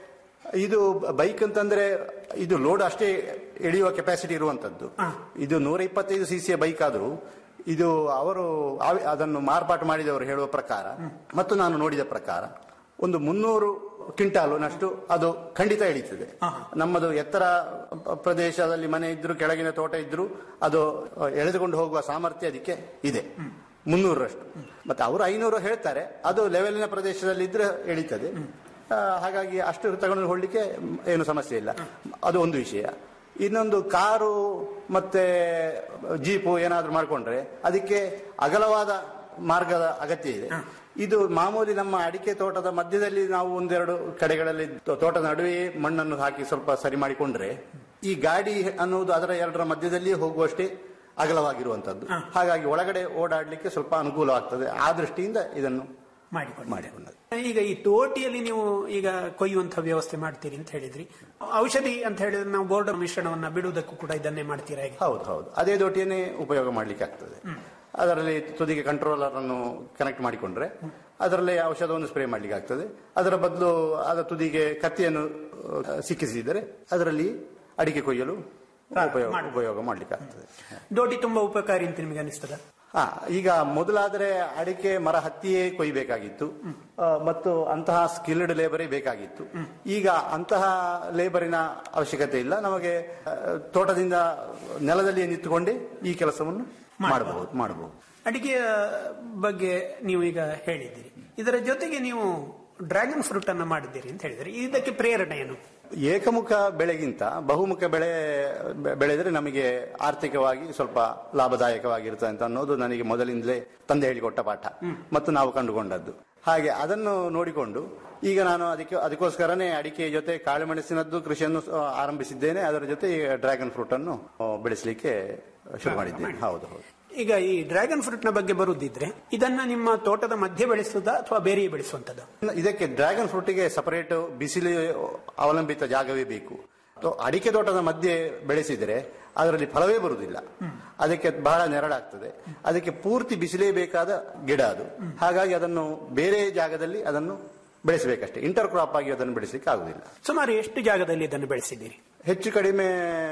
ಇದು ಬೈಕ್ ಅಂತಂದ್ರೆ ಇದು ಲೋಡ್ ಅಷ್ಟೇ ಎಳೆಯುವ ಕೆಪಾಸಿಟಿ ಇರುವಂತದ್ದು ಇದು ನೂರ ಇಪ್ಪತ್ತೈದು ಸಿ ಸಿಯ ಬೈಕ್ ಆದರೂ ಇದು ಅವರು ಆವಿ- ಅದನ್ನು ಮಾರ್ಪಾಟು ಮಾಡಿದವರು ಹೇಳುವ ಪ್ರಕಾರ ಮತ್ತು ನಾನು ನೋಡಿದ ಪ್ರಕಾರ ಒಂದು ಮುನ್ನೂರು ಕ್ವಿಂಟಾಲುನಷ್ಟು ಅದು ಖಂಡಿತ ಎಳೀತದೆ ನಮ್ಮದು ಎತ್ತರ ಪ- ಪ್ರದೇಶದಲ್ಲಿ ಮನೆ ಇದ್ರು ಕೆಳಗಿನ ತೋಟ ಇದ್ರು ಅದು ಅ, ಎಳೆದುಕೊಂಡು ಹೋಗುವ ಸಾಮರ್ಥ್ಯ ಅದಕ್ಕೆ ಇದೆ ಮುನ್ನೂರರಷ್ಟು ಮತ್ತೆ ಅವರು ಐನೂರು ಹೇಳ್ತಾರೆ ಅದು ಲೆವೆಲಿನ ಪ್ರದೇಶದಲ್ಲಿ ಇದ್ರೆ ಎಳೀತದೆ ಆ, ಹಾಗಾಗಿ ಅಷ್ಟು ತಗೊಂಡು ಹೋಗ್ಲಿಕ್ಕೆ ಏನು ಸಮಸ್ಯೆ ಇಲ್ಲ ಅದು ಒಂದು ವಿಷಯ ಇನ್ನೊಂದು ಕಾರು ಮತ್ತೆ ಜೀಪು ಏನಾದ್ರೂ ಮಾಡ್ಕೊಂಡ್ರೆ ಅದಕ್ಕೆ ಅಗಲವಾದ ಮಾರ್ಗದ ಅಗತ್ಯ ಇದೆ ಇದು ಮಾಮೂಲಿ ನಮ್ಮ ಅಡಿಕೆ ತೋಟದ ಮಧ್ಯದಲ್ಲಿ ನಾವು ಒಂದೆರಡು ಕಡೆಗಳಲ್ಲಿ ತೋ- ತೋಟದ ನಡುವೆ ಮಣ್ಣನ್ನು ಹಾಕಿ ಸ್ವಲ್ಪ ಸರಿ ಮಾಡಿಕೊಂಡ್ರೆ ಈ ಗಾಡಿ ಅನ್ನುವುದು ಅದರ ಎರಡರ ಮಧ್ಯದಲ್ಲಿಯೇ ಹೋಗುವಷ್ಟೇ ಅಗಲವಾಗಿರುವಂತದ್ದು ಹಾಗಾಗಿ ಒಳಗಡೆ ಓಡಾಡ್ಲಿಕ್ಕೆ ಸ್ವಲ್ಪ ಅನುಕೂಲವಾಗ್ತದೆ ಆ ದೃಷ್ಟಿಯಿಂದ ಇದನ್ನು ಮಾಡಿಕೊಂಡು ಮಾಡಿಕೊಂಡದ್ದು ಈಗ ಈ ತೋಟಿಯಲ್ಲಿ ನೀವು ಈಗ ಕೊಯ್ಯುವಂತಹ ವ್ಯವಸ್ಥೆ ಮಾಡ್ತೀರಿ ಅಂತ ಹೇಳಿದ್ರಿ ಔಷಧಿ ಅಂತ ಹೇಳಿದ್ರೆ ನಾವು ಬೋರ್ಡ್ ಮಿಶ್ರಣವನ್ನ ಬಿಡುವುದಕ್ಕೂ ಕೂಡ ಇದನ್ನೇ ಮಾಡ್ತೀರಾ ಹೇಗೆ ಹೌದು ಹೌದು ಅದೇ ದೋಟಿಯನ್ನೇ ಉಪಯೋಗ ಮಾಡ್ಲಿಕ್ಕೆ ಆಗ್ತದೆ ಅದರಲ್ಲಿ ತುದಿಗೆ ಕಂಟ್ರೋಲರ್ ಅನ್ನು ಕನೆಕ್ಟ್ ಮಾಡಿಕೊಂಡ್ರೆ ಅದರಲ್ಲಿ ಔಷಧವನ್ನು ಸ್ಪ್ರೇ ಮಾಡ್ಲಿಕ್ಕೆ ಆಗ್ತದೆ ಅದರ ಬದಲು ಅದರ ತುದಿಗೆ ಕತ್ತಿಯನ್ನು ಆ, ಸಿಕ್ಕಿಸಿದರೆ ಅದರಲ್ಲಿ ಅಡಿಕೆ ಕೊಯ್ಯಲು ಉಪಯೋಗ ಉಪಯೋಗ ಮಾಡ್ಲಿಕ್ಕೆ ಆಗ್ತದೆ ದೋಟಿ ತುಂಬಾ ಉಪಕಾರಿ ಅಂತ ನಿಮಗೆ ಅನಿಸ್ತದ ಹಾ ಈಗ ಮೊದಲಾದ್ರೆ ಅಡಿಕೆ ಮರ ಹತ್ತಿಯೇ ಕೊಯ್ಬೇಕಾಗಿತ್ತು ಆ, ಮತ್ತು ಅಂತಹ ಸ್ಕಿಲ್ಡ್ ಲೇಬರೇ ಬೇಕಾಗಿತ್ತು ಈಗ ಅಂತಹ ಲೇಬರಿನ ಅವಶ್ಯಕತೆ ಇಲ್ಲ ನಮಗೆ ಆ, ತೋಟದಿಂದ ನೆಲದಲ್ಲಿ ನಿಂತುಕೊಂಡೇ ಈ ಕೆಲಸವನ್ನು ಮಾಡಬಹುದು ಮಾಡಬಹುದು ಅಡಿಕೆಯ ಬಗ್ಗೆ ನೀವು ಈಗ ಹೇಳಿದ್ದೀರಿ ಇದರ ಜೊತೆಗೆ ನೀವು ಡ್ರ್ಯಾಗನ್ ಫ್ರೂಟ್ ಅನ್ನ ಮಾಡಿದ್ದೀರಿ ಅಂತ ಹೇಳಿದ್ರಿ ಇದಕ್ಕೆ ಪ್ರೇರಣೆ ಏನು ಏಕಮುಖ ಬೆಳೆಗಿಂತ ಬಹುಮುಖ ಬೆಳೆ ಬೆ- ಬೆಳೆದ್ರೆ ನಮಗೆ ಆರ್ಥಿಕವಾಗಿ ಸ್ವಲ್ಪ ಲಾಭದಾಯಕವಾಗಿರುತ್ತೆ ಅಂತ ಅನ್ನೋದು ನನಗೆ ಮೊದಲಿಂದಲೇ ತಂದೆ ಹೇಳಿಕೊಟ್ಟ ಪಾಠ ಮತ್ತು ನಾವು ಕಂಡುಕೊಂಡದ್ದು ಹಾಗೆ ಅದನ್ನು ನೋಡಿಕೊಂಡು ಈಗ ನಾನು ಅದಕ್ಕೆ ಅದಕ್ಕೋಸ್ಕರನೇ ಅಡಿಕೆ ಜೊತೆ ಕಾಳುಮೆಣಸಿನದ್ದು ಕೃಷಿಯನ್ನು ಆ, ಆರಂಭಿಸಿದ್ದೇನೆ ಅದರ ಜೊತೆ ಈ ಡ್ರ್ಯಾಗನ್ ಫ್ರೂಟ್ ಅನ್ನು ಆ, ಬೆಳೆಸಲಿಕ್ಕೆ ಶುರು ಮಾಡಿದ್ದೇನೆ ಹೌದು ಹೌದು ಈಗ ಈ ಡ್ರ್ಯಾಗನ್ ಫ್ರೂಟ್ ನ ಬಗ್ಗೆ ಬರುದಿದ್ರೆ ಇದನ್ನ ನಿಮ್ಮ ತೋಟದ ಮಧ್ಯೆ ಬೆಳೆಸುವುದಾ ಅಥವಾ ಬೇರೆಯೇ ಬೆಳೆಸುವಂತದ್ದು ಇದಕ್ಕೆ ಡ್ರ್ಯಾಗನ್ ಫ್ರೂಟಿಗೆ ಸಪರೇಟ್ ಬಿಸಿಲು ಅವಲಂಬಿತ ಜಾಗವೇ ಬೇಕು ತೋ- ಅಡಿಕೆ ತೋಟದ ಮಧ್ಯೆ ಬೆಳೆಸಿದರೆ ಅದರಲ್ಲಿ ಫಲವೇ ಬರುವುದಿಲ್ಲ ಅದಕ್ಕೆ ಬಹಳ ನೆರಳಾಗ್ತದೆ ಅದಕ್ಕೆ ಪೂರ್ತಿ ಬಿಸಿಲೇ ಬೇಕಾದ ಗಿಡ ಅದು ಹಾಗಾಗಿ ಅದನ್ನು ಬೇರೆ ಜಾಗದಲ್ಲಿ ಅದನ್ನು ಬೆಳೆಸಬೇಕಷ್ಟೇ ಇಂಟರ್ ಕ್ರಾಪ್ ಆಗಿ ಅದನ್ನು ಬೆಳೆಸಲಿಕ್ಕೆ ಆಗುದಿಲ್ಲ ಸುಮಾರು ಎಷ್ಟು ಜಾಗದಲ್ಲಿ ಇದನ್ನು ಬೆಳೆಸಿದ್ದೀರಿ ಹೆಚ್ಚು ಕಡಿಮೆ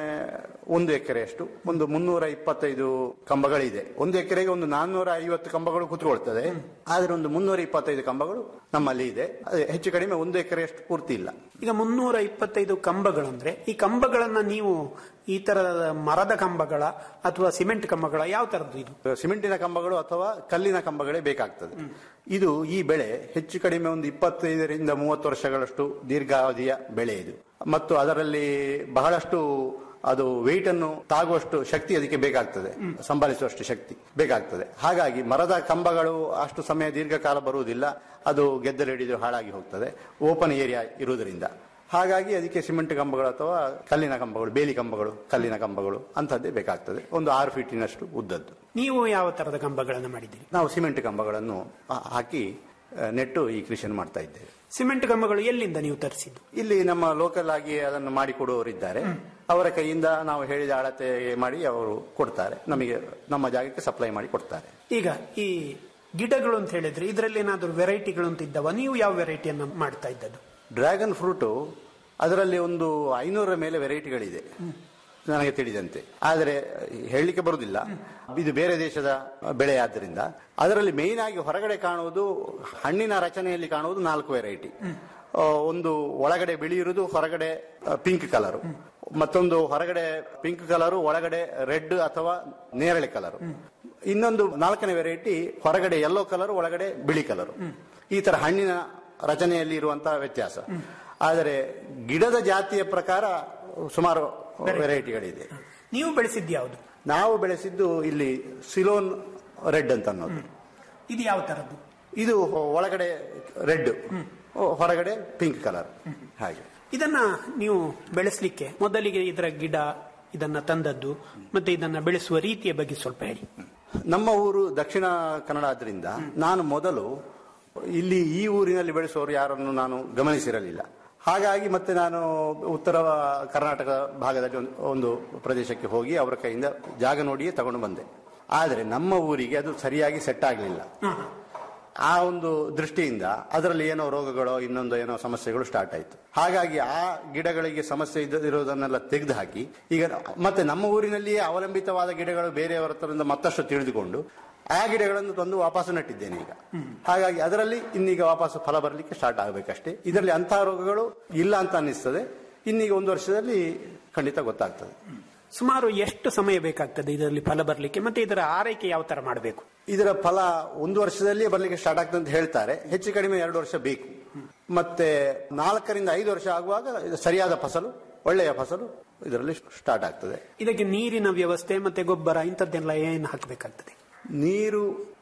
ಒಂದು ಎಕರೆಯಷ್ಟು ಒಂದು ಮುನ್ನೂರ ಇಪ್ಪತ್ತೈದು ಕಂಬಗಳಿದೆ ಒಂದು ಎಕರೆಗೆ ಒಂದು ನಾನ್ನೂರ ಐವತ್ತು ಕಂಬಗಳು ಕೂತ್ಕೊಳ್ತದೆ ಆದ್ರೆ ಒಂದು ಮುನ್ನೂರ ಇಪ್ಪತ್ತೈದು ಕಂಬಗಳು ನಮ್ಮಲ್ಲಿ ಇದೆ ಅದೇ ಹೆಚ್ಚು ಕಡಿಮೆ ಒಂದು ಎಕರೆಯಷ್ಟು ಪೂರ್ತಿ ಇಲ್ಲ ಈಗ ಮುನ್ನೂರ ಇಪ್ಪತ್ತೈದು ಕಂಬಗಳಂದ್ರೆ ಈ ಕಂಬಗಳನ್ನ ನೀವು ಈ ತರದ ಮರದ ಕಂಬಗಳ ಅಥವಾ ಸಿಮೆಂಟ್ ಕಂಬಗಳ ಯಾವ ತರದ್ದು ಇದು ಸಿಮೆಂಟಿನ ಕಂಬಗಳು ಅಥವಾ ಕಲ್ಲಿನ ಕಂಬಗಳೇ ಬೇಕಾಗ್ತದೆ ಇದು ಈ ಬೆಳೆ ಹೆಚ್ಚು ಕಡಿಮೆ ಒಂದು ಇಪ್ಪತ್ತೈದರಿಂದ ಮೂವತ್ತು ವರ್ಷಗಳಷ್ಟು ದೀರ್ಘಾವಧಿಯ ಬೆಳೆ ಇದು ಮತ್ತು ಅದರಲ್ಲಿ ಬಹಳಷ್ಟು ಅದು ವೆಯ್ಟ್ ಅನ್ನು ತಾಗುವಷ್ಟು ಶಕ್ತಿ ಅದಕ್ಕೆ ಬೇಕಾಗ್ತದೆ ಸಂಭಾಳಿಸುವಷ್ಟು ಶಕ್ತಿ ಬೇಕಾಗ್ತದೆ ಹಾಗಾಗಿ ಮರದ ಕಂಬಗಳು ಅಷ್ಟು ಸಮಯ ದೀರ್ಘಕಾಲ ಬರುವುದಿಲ್ಲ ಅದು ಗೆದ್ದಲಿಡಿದು ಹಾಳಾಗಿ ಹೋಗ್ತದೆ ಓಪನ್ ಏರಿಯಾ ಇರುವುದರಿಂದ ಹಾಗಾಗಿ ಅದಕ್ಕೆ ಸಿಮೆಂಟ್ ಕಂಬಗಳು ಅಥವಾ ಕಲ್ಲಿನ ಕಂಬಗಳು ಬೇಲಿ ಕಂಬಗಳು ಕಲ್ಲಿನ ಕಂಬಗಳು ಅಂತಹದ್ದೇ ಬೇಕಾಗ್ತದೆ ಒಂದು ಆರು ಫೀಟಿನಷ್ಟು ಉದ್ದದ್ದು ನೀವು ಯಾವ ತರದ ಕಂಬಗಳನ್ನು ಮಾಡಿದ್ದೀರಿ ನಾವು ಸಿಮೆಂಟ್ ಕಂಬಗಳನ್ನು ಹಾ- ಹಾಕಿ ಆ, ನೆಟ್ಟು ಈ ಕೃಷಿಯನ್ನು ಮಾಡ್ತಾ ಇದ್ದೇವೆ ಸಿಮೆಂಟ್ ಕಂಬಗಳು ಎಲ್ಲಿಂದ ನೀವು ತರಿಸಿದ್ದು ಇಲ್ಲಿ ನಮ್ಮ ಲೋಕಲ್ ಆಗಿ ಅದನ್ನು ಮಾಡಿಕೊಡುವವರಿದ್ದಾರೆ ಅವರ ಕೈಯಿಂದ ನಾವು ಹೇಳಿದ ಅಳತೆ ಮಾಡಿ ಅವರು ಕೊಡ್ತಾರೆ ನಮಗೆ ನಮ್ಮ ಜಾಗಕ್ಕೆ ಸಪ್ಲೈ ಮಾಡಿ ಕೊಡ್ತಾರೆ ಈಗ ಈ ಗಿಡಗಳು ಅಂತ ಹೇಳಿದ್ರೆ ಇದರಲ್ಲಿ ಏನಾದ್ರು ವೆರೈಟಿಗಳು ಅಂತ ಇದ್ದವ ನೀವು ಯಾವ ವೆರೈಟಿಯನ್ನು ಮಾಡ್ತಾ ಇದ್ದದ್ದು ಡ್ರ್ಯಾಗನ್ ಫ್ರೂಟು ಅದರಲ್ಲಿ ಒಂದು ಐನೂರ ಮೇಲೆ ವೆರೈಟಿಗಳಿದೆ ನನಗೆ ತಿಳಿದಂತೆ ಆದರೆ ಹೇಳಲಿಕ್ಕೆ ಬರುವುದಿಲ್ಲ ಇದು ಬೇರೆ ದೇಶದ ಬೆಳೆ ಆದ್ದರಿಂದ ಅದರಲ್ಲಿ ಮೇಯ್ನ್ ಆಗಿ ಹೊರಗಡೆ ಕಾಣುವುದು ಹಣ್ಣಿನ ರಚನೆಯಲ್ಲಿ ಕಾಣುವುದು ನಾಲ್ಕು ವೆರೈಟಿ ಒಂದು ಒಳಗಡೆ ಬಿಳಿ ಇರುವುದು ಹೊರಗಡೆ ಪಿಂಕ್ ಕಲರ್ ಮತ್ತೊಂದು ಹೊರಗಡೆ ಪಿಂಕ್ ಕಲರು ಒಳಗಡೆ ರೆಡ್ ಅಥವಾ ನೇರಳೆ ಕಲರ್ ಇನ್ನೊಂದು ನಾಲ್ಕನೇ ವೆರೈಟಿ ಹೊರಗಡೆ ಯೆಲ್ಲೋ ಕಲರ್ ಒಳಗಡೆ ಬಿಳಿ ಕಲರ್ ಈ ತರ ಹಣ್ಣಿನ ರಚನೆಯಲ್ಲಿ ಇರುವಂತಹ ವ್ಯತ್ಯಾಸ ಆದರೆ ಗಿಡದ ಜಾತಿಯ ಪ್ರಕಾರ ಸುಮಾರು ವೆರೈಟಿಗಳಿದೆ ನೀವು ಬೆಳೆಸಿದ್ದು ಯಾವುದು ನಾವು ಬೆಳೆಸಿದ್ದು ಇಲ್ಲಿ ಸಿಲೋನ್ ರೆಡ್ ಅಂತ ಅನ್ನೋದು ಇದು ಯಾವ ತರದ್ದು ಇದು ಒಳಗಡೆ ರೆಡ್ ಹೊರಗಡೆ ಪಿಂಕ್ ಕಲರ್ ಹಾಗೆ ಇದನ್ನ ನೀವು ಬೆಳೆಸಲಿಕ್ಕೆ ಮೊದಲಿಗೆ ಇದರ ಗಿಡ ಇದನ್ನ ತಂದದ್ದು ಮತ್ತೆ ಇದನ್ನ ಬೆಳೆಸುವ ರೀತಿಯ ಬಗ್ಗೆ ಸ್ವಲ್ಪ ಹೇಳಿ ನಮ್ಮ ಊರು ದಕ್ಷಿಣ ಕನ್ನಡ ಆದ್ರಿಂದ ನಾನು ಮೊದಲು ಇಲ್ಲಿ ಈ ಊರಿನಲ್ಲಿ ಬೆಳೆಸುವವರು ಯಾರನ್ನು ನಾನು ಗಮನಿಸಿರಲಿಲ್ಲ ಹಾಗಾಗಿ ಮತ್ತೆ ನಾನು ಉತ್ತರ ಕರ್ನಾಟಕ ಭಾಗದಲ್ಲಿ ಒಂದು- ಒಂದು ಪ್ರದೇಶಕ್ಕೆ ಹೋಗಿ ಅವರ ಕೈಯಿಂದ ಜಾಗ ನೋಡಿಯೇ ತಗೊಂಡು ಬಂದೆ ಆದರೆ ನಮ್ಮ ಊರಿಗೆ ಅದು ಸರಿಯಾಗಿ ಸೆಟ್ ಆಗಲಿಲ್ಲ ಆ ಒಂದು ದೃಷ್ಟಿಯಿಂದ ಅದರಲ್ಲಿ ಏನೋ ರೋಗಗಳೋ ಇನ್ನೊಂದು ಏನೋ ಸಮಸ್ಯೆಗಳು ಸ್ಟಾರ್ಟ್ ಆಯಿತು ಹಾಗಾಗಿ ಆ ಗಿಡಗಳಿಗೆ ಸಮಸ್ಯೆ ಇದ್ದ- ಇರೋದನ್ನೆಲ್ಲ ತೆಗೆದು ಹಾಕಿ ಈಗ ಮತ್ತೆ ನಮ್ಮ ಊರಿನಲ್ಲಿಯೇ ಅವಲಂಬಿತವಾದ ಗಿಡಗಳು ಬೇರೆಯವರ ಹತ್ರದಿಂದ ಮತ್ತಷ್ಟು ತಿಳಿದುಕೊಂಡು ಆ ಗಿಡಗಳನ್ನು ತಂದು ವಾಪಸ್ಸು ನೆಟ್ಟಿದ್ದೇನೆ ಈಗ ಹಾಗಾಗಿ ಅದರಲ್ಲಿ ಇನ್ನೀಗ ವಾಪಸ್ಸು ಫಲ ಬರಲಿಕ್ಕೆ ಸ್ಟಾರ್ಟ್ ಆಗಬೇಕಷ್ಟೇ ಇದರಲ್ಲಿ ಅಂತಹ ರೋಗಗಳು ಇಲ್ಲ ಅಂತ ಅನ್ನಿಸ್ತದೆ ಇನ್ನೀಗ ಒಂದು ವರ್ಷದಲ್ಲಿ ಖಂಡಿತ ಗೊತ್ತಾಗ್ತದೆ ಸುಮಾರು ಎಷ್ಟು ಸಮಯ ಬೇಕಾಗ್ತದೆ ಇದರಲ್ಲಿ ಫಲ ಬರಲಿಕ್ಕೆ ಮತ್ತೆ ಇದರ ಆರೈಕೆ ಯಾವ ತರ ಮಾಡಬೇಕು ಇದರ ಫಲ ಒಂದು ವರ್ಷದಲ್ಲಿಯೇ ಬರ್ಲಿಕ್ಕೆ ಸ್ಟಾರ್ಟ್ ಆಗ್ತದೆ ಅಂತ ಹೇಳ್ತಾರೆ ಹೆಚ್ಚು ಕಡಿಮೆ ಎರಡು ವರ್ಷ ಬೇಕು ಮತ್ತೆ ನಾಲ್ಕರಿಂದ ಐದು ವರ್ಷ ಆಗುವಾಗ ಇದು ಸರಿಯಾದ ಫಸಲು ಒಳ್ಳೆಯ ಫಸಲು ಇದರಲ್ಲಿ ಸ್ಟಾರ್ಟ್ ಆಗ್ತದೆ ಇದಕ್ಕೆ ನೀರಿನ ವ್ಯವಸ್ಥೆ ಮತ್ತೆ ಗೊಬ್ಬರ ಇಂಥದ್ದೆಲ್ಲ ಏನು ಹಾಕಬೇಕಾಗ್ತದೆ ನೀರು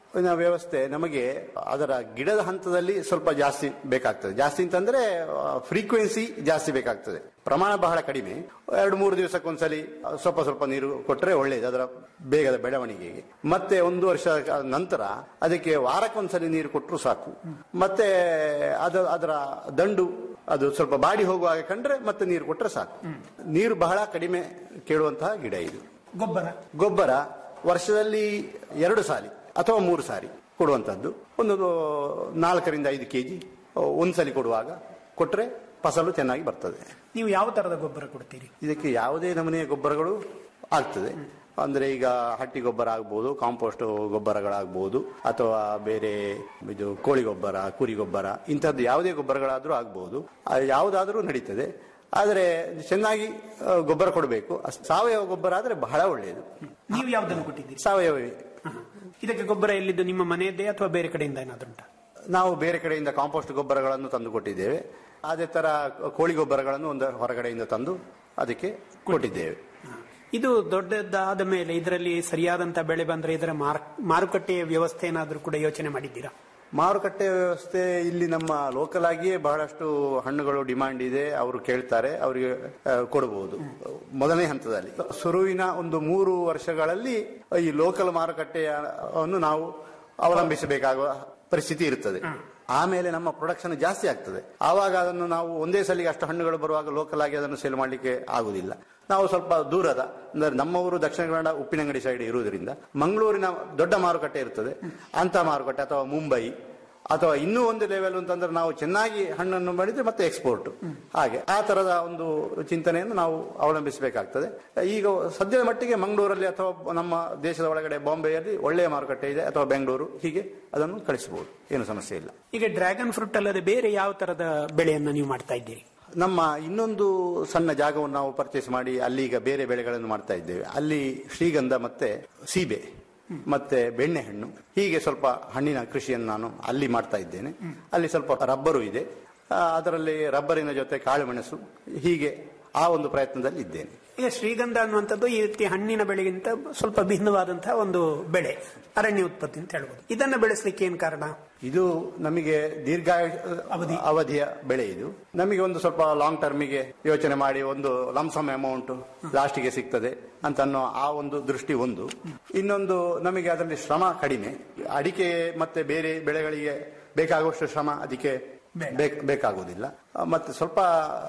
ವ್ಯವಸ್ಥೆ ನಮಗೆ ಅದರ ಗಿಡದ ಹಂತದಲ್ಲಿ ಸ್ವಲ್ಪ ಜಾಸ್ತಿ ಬೇಕಾಗ್ತದೆ ಜಾಸ್ತಿ ಅಂತಂದ್ರೆ ಫ್ರೀಕ್ವೆನ್ಸಿ ಜಾಸ್ತಿ ಬೇಕಾಗ್ತದೆ ಪ್ರಮಾಣ ಬಹಳ ಕಡಿಮೆ ಎರಡು ಮೂರು ದಿವಸಕ್ಕೊಂದ್ಸಲಿ ಸ್ವಲ್ಪ ಸ್ವಲ್ಪ ನೀರು ಕೊಟ್ಟರೆ ಒಳ್ಳೆಯದು ಅದರ ಬೇಗದ ಬೆಳವಣಿಗೆಗೆ ಮತ್ತೆ ಒಂದು ವರ್ಷ ನಂತರ ಅದಕ್ಕೆ ವಾರಕ್ಕೊಂದ್ಸಲಿ ನೀರು ಕೊಟ್ಟರು ಸಾಕು ಮತ್ತೆ ಅದು ಅದರ ದಂಡು ಅದು ಸ್ವಲ್ಪ ಬಾಡಿ ಹೋಗುವಾಗ ಕಂಡ್ರೆ ಮತ್ತೆ ನೀರು ಕೊಟ್ಟರೆ ಸಾಕು ನೀರು ಬಹಳ ಕಡಿಮೆ ಕೇಳುವಂತಹ ಗಿಡ ಇದು ಗೊಬ್ಬರ ಗೊಬ್ಬರ ವರ್ಷದಲ್ಲಿ ಎರಡು ಸಾರಿ ಅಥವಾ ಮೂರು ಸಾರಿ ಕೊಡುವಂತದ್ದು ಒಂದು ನಾಲ್ಕರಿಂದ ಐದು ಕೆಜಿ ಒಂದ್ಸಲಿ ಕೊಡುವಾಗ ಕೊಟ್ರೆ ಫಸಲು ಚೆನ್ನಾಗಿ ಬರ್ತದೆ ನೀವು ಯಾವ ತರದ ಗೊಬ್ಬರ ಕೊಡ್ತೀರಿ ಇದಕ್ಕೆ ಯಾವುದೇ ನಮೂನೆಯ ಗೊಬ್ಬರಗಳು ಆಗ್ತದೆ ಅಂದ್ರೆ ಈಗ ಹಟ್ಟಿ ಗೊಬ್ಬರ ಆಗ್ಬೋದು ಕಾಂಪೋಸ್ಟ್ ಗೊಬ್ಬರಗಳಾಗ್ಬೋದು ಅಥವಾ ಬೇರೆ ಇದು ಕೋಳಿ ಗೊಬ್ಬರ ಕುರಿ ಗೊಬ್ಬರ ಇಂಥದ್ದು ಯಾವುದೇ ಗೊಬ್ಬರಗಳಾದ್ರೂ ಆಗ್ಬೋದು ಆ ಯಾವುದಾದ್ರೂ ನಡೀತದೆ ಆದರೆ ಚೆನ್ನಾಗಿ ಆ, ಗೊಬ್ಬರ ಕೊಡಬೇಕು ಸಾವಯವ ಗೊಬ್ಬರ ಆದ್ರೆ ಬಹಳ ಒಳ್ಳೆಯದು ನೀವು ಯಾವ್ದನ್ನು ಕೊಟ್ಟಿದ್ದೀರಿ ಸಾವಯವವೇ ಇದಕ್ಕೆ ಗೊಬ್ಬರ ಎಲ್ಲಿದ್ದು ನಿಮ್ಮ ಮನೆಯದ್ದೇ ಅಥವಾ ಬೇರೆ ಕಡೆಯಿಂದ ಏನಾದ್ರೂ ಉಂಟಾ ನಾವು ಬೇರೆ ಕಡೆಯಿಂದ ಕಾಂಪೋಸ್ಟ್ ಗೊಬ್ಬರಗಳನ್ನು ತಂದು ಕೊಟ್ಟಿದ್ದೇವೆ ಅದೇ ತರ ಕೋಳಿ ಗೊಬ್ಬರಗಳನ್ನು ಒಂದು ಹೊರಗಡೆಯಿಂದ ತಂದು ಅದಕ್ಕೆ ಕೊಟ್ಟಿದ್ದೇವೆ ಇದು ದೊಡ್ಡದಾದ ಮೇಲೆ ಇದರಲ್ಲಿ ಸರಿಯಾದಂತ ಬೆಳೆ ಬಂದ್ರೆ ಇದರ ಮಾರ್- ಮಾರುಕಟ್ಟೆಯ ವ್ಯವಸ್ಥೆ ಏನಾದ್ರೂ ಕೂಡ ಯೋಚನೆ ಮಾಡಿದ್ದೀರಾ ಮಾರುಕಟ್ಟೆ ವ್ಯವಸ್ಥೆ ಇಲ್ಲಿ ನಮ್ಮ ಲೋಕಲ್ ಆಗಿಯೇ ಬಹಳಷ್ಟು ಹಣ್ಣುಗಳು ಡಿಮಾಂಡ್ ಇದೆ ಅವರು ಕೇಳ್ತಾರೆ ಅವರಿಗೆ ಆ, ಕೊಡಬಹುದು ಮೊದಲನೇ ಹಂತದಲ್ಲಿ ಶುರುವಿನ ಒಂದು ಮೂರು ವರ್ಷಗಳಲ್ಲಿ ಈ ಲೋಕಲ್ ಮಾರುಕಟ್ಟೆಯನ್ನು ನಾವು ಅವಲಂಬಿಸಬೇಕಾಗುವ ಪರಿಸ್ಥಿತಿ ಇರುತ್ತದೆ ಆಮೇಲೆ ನಮ್ಮ ಪ್ರೊಡಕ್ಷನ್ ಜಾಸ್ತಿ ಆಗ್ತದೆ ಆವಾಗ ಅದನ್ನು ನಾವು ಒಂದೇ ಸಲಿಗೆ ಅಷ್ಟು ಹಣ್ಣುಗಳು ಬರುವಾಗ ಲೋಕಲ್ ಆಗಿ ಅದನ್ನು ಸೇಲ್ ಮಾಡಲಿಕ್ಕೆ ಆಗುದಿಲ್ಲ ನಾವು ಸ್ವಲ್ಪ ದೂರದ ಅಂದ್ರೆ ನಮ್ಮ ಊರು ದಕ್ಷಿಣ ಕನ್ನಡ ಉಪ್ಪಿನಂಗಡಿ ಸೈಡ್ ಇರುವುದರಿಂದ ಮಂಗಳೂರಿನ ದೊಡ್ಡ ಮಾರುಕಟ್ಟೆ ಇರ್ತದೆ ಅಂತ ಮಾರುಕಟ್ಟೆ ಅಥವಾ ಮುಂಬೈ ಅಥವಾ ಇನ್ನೂ ಒಂದು ಲೆವೆಲ್ ಅಂತಂದ್ರೆ ನಾವು ಚೆನ್ನಾಗಿ ಹಣ್ಣನ್ನು ಮಾಡಿದ್ರೆ ಮತ್ತೆ ಎಕ್ಸ್ಪೋರ್ಟ್ ಹಾಗೆ ಆ ತರದ ಒಂದು ಚಿಂತನೆಯನ್ನು ನಾವು ಅವಲಂಬಿಸಬೇಕಾಗ್ತದೆ ಈಗ ಸದ್ಯದ ಮಟ್ಟಿಗೆ ಮಂಗಳೂರಲ್ಲಿ ಅಥವಾ ನಮ್ಮ ದೇಶದ ಒಳಗಡೆ ಬಾಂಬೆಯಲ್ಲಿ ಒಳ್ಳೆಯ ಮಾರುಕಟ್ಟೆ ಇದೆ ಅಥವಾ ಬೆಂಗಳೂರು ಹೀಗೆ ಅದನ್ನು ಕಳಿಸಬಹುದು ಏನು ಸಮಸ್ಯೆ ಇಲ್ಲ ಈಗ ಡ್ರ್ಯಾಗನ್ ಫ್ರೂಟ್ ಅಲ್ಲದೆ ಬೇರೆ ಯಾವ ತರದ ಬೆಳೆಯನ್ನ ನೀವು ಮಾಡ್ತಾ ಇದ್ದೀರಿ ನಮ್ಮ ಇನ್ನೊಂದು ಸಣ್ಣ ಜಾಗವನ್ನು ನಾವು ಪರ್ಚೇಸ್ ಮಾಡಿ ಅಲ್ಲಿ ಈಗ ಬೇರೆ ಬೆಳೆಗಳನ್ನು ಮಾಡ್ತಾ ಇದ್ದೇವೆ ಅಲ್ಲಿ ಶ್ರೀಗಂಧ ಮತ್ತೆ ಸೀಬೆ ಮತ್ತೆ ಬೆಣ್ಣೆಹಣ್ಣು ಹೀಗೆ ಸ್ವಲ್ಪ ಹಣ್ಣಿನ ಕೃಷಿಯನ್ನು ನಾನು ಅಲ್ಲಿ ಮಾಡ್ತಾ ಇದ್ದೇನೆ ಅಲ್ಲಿ ಸ್ವಲ್ಪ ರಬ್ಬರು ಇದೆ ಆ, ಅದರಲ್ಲಿ ರಬ್ಬರಿನ ಜೊತೆ ಕಾಳುಮೆಣಸು ಹೀಗೆ ಆ ಒಂದು ಪ್ರಯತ್ನದಲ್ಲಿ ಇದ್ದೇನೆ ಈಗ ಶ್ರೀಗಂಧ ಅನ್ನುವಂಥದ್ದು ಈ ರೀತಿ ಹಣ್ಣಿನ ಬೆಳೆಗಿಂತ ಸ್ವಲ್ಪ ಭಿನ್ನವಾದಂತಹ ಒಂದು ಬೆಳೆ ಅರಣ್ಯ ಉತ್ಪತ್ತಿ ಅಂತ ಹೇಳ್ಬೋದು ಇದನ್ನ ಬೆಳೆಸಲಿಕ್ಕೆ ಏನ್ ಕಾರಣ ಇದು ನಮಗೆ ದೀರ್ಘ ಅವಧಿ ಅವಧಿಯ ಬೆಳೆ ಇದು ನಮಗೆ ಒಂದು ಸ್ವಲ್ಪ ಲಾಂಗ್ ಟರ್ಮಿಗೆ ಯೋಚನೆ ಮಾಡಿ ಒಂದು ಲಂಸಮ್ ಅಮೌಂಟ್ ಲಾಸ್ಟಿಗೆ ಸಿಗ್ತದೆ ಅಂತ ಅನ್ನೋ ಆ ಒಂದು ದೃಷ್ಟಿ ಒಂದು ಇನ್ನೊಂದು ನಮಗೆ ಅದರಲ್ಲಿ ಶ್ರಮ ಕಡಿಮೆ ಅಡಿಕೆ ಮತ್ತೆ ಬೇರೆ ಬೆಳೆಗಳಿಗೆ ಬೇಕಾಗುವಷ್ಟು ಶ್ರಮ ಅದಕ್ಕೆ ಬೇಕ್- ಬೇಕಾಗುವುದಿಲ್ಲ ಆ, ಮತ್ತೆ ಸ್ವಲ್ಪ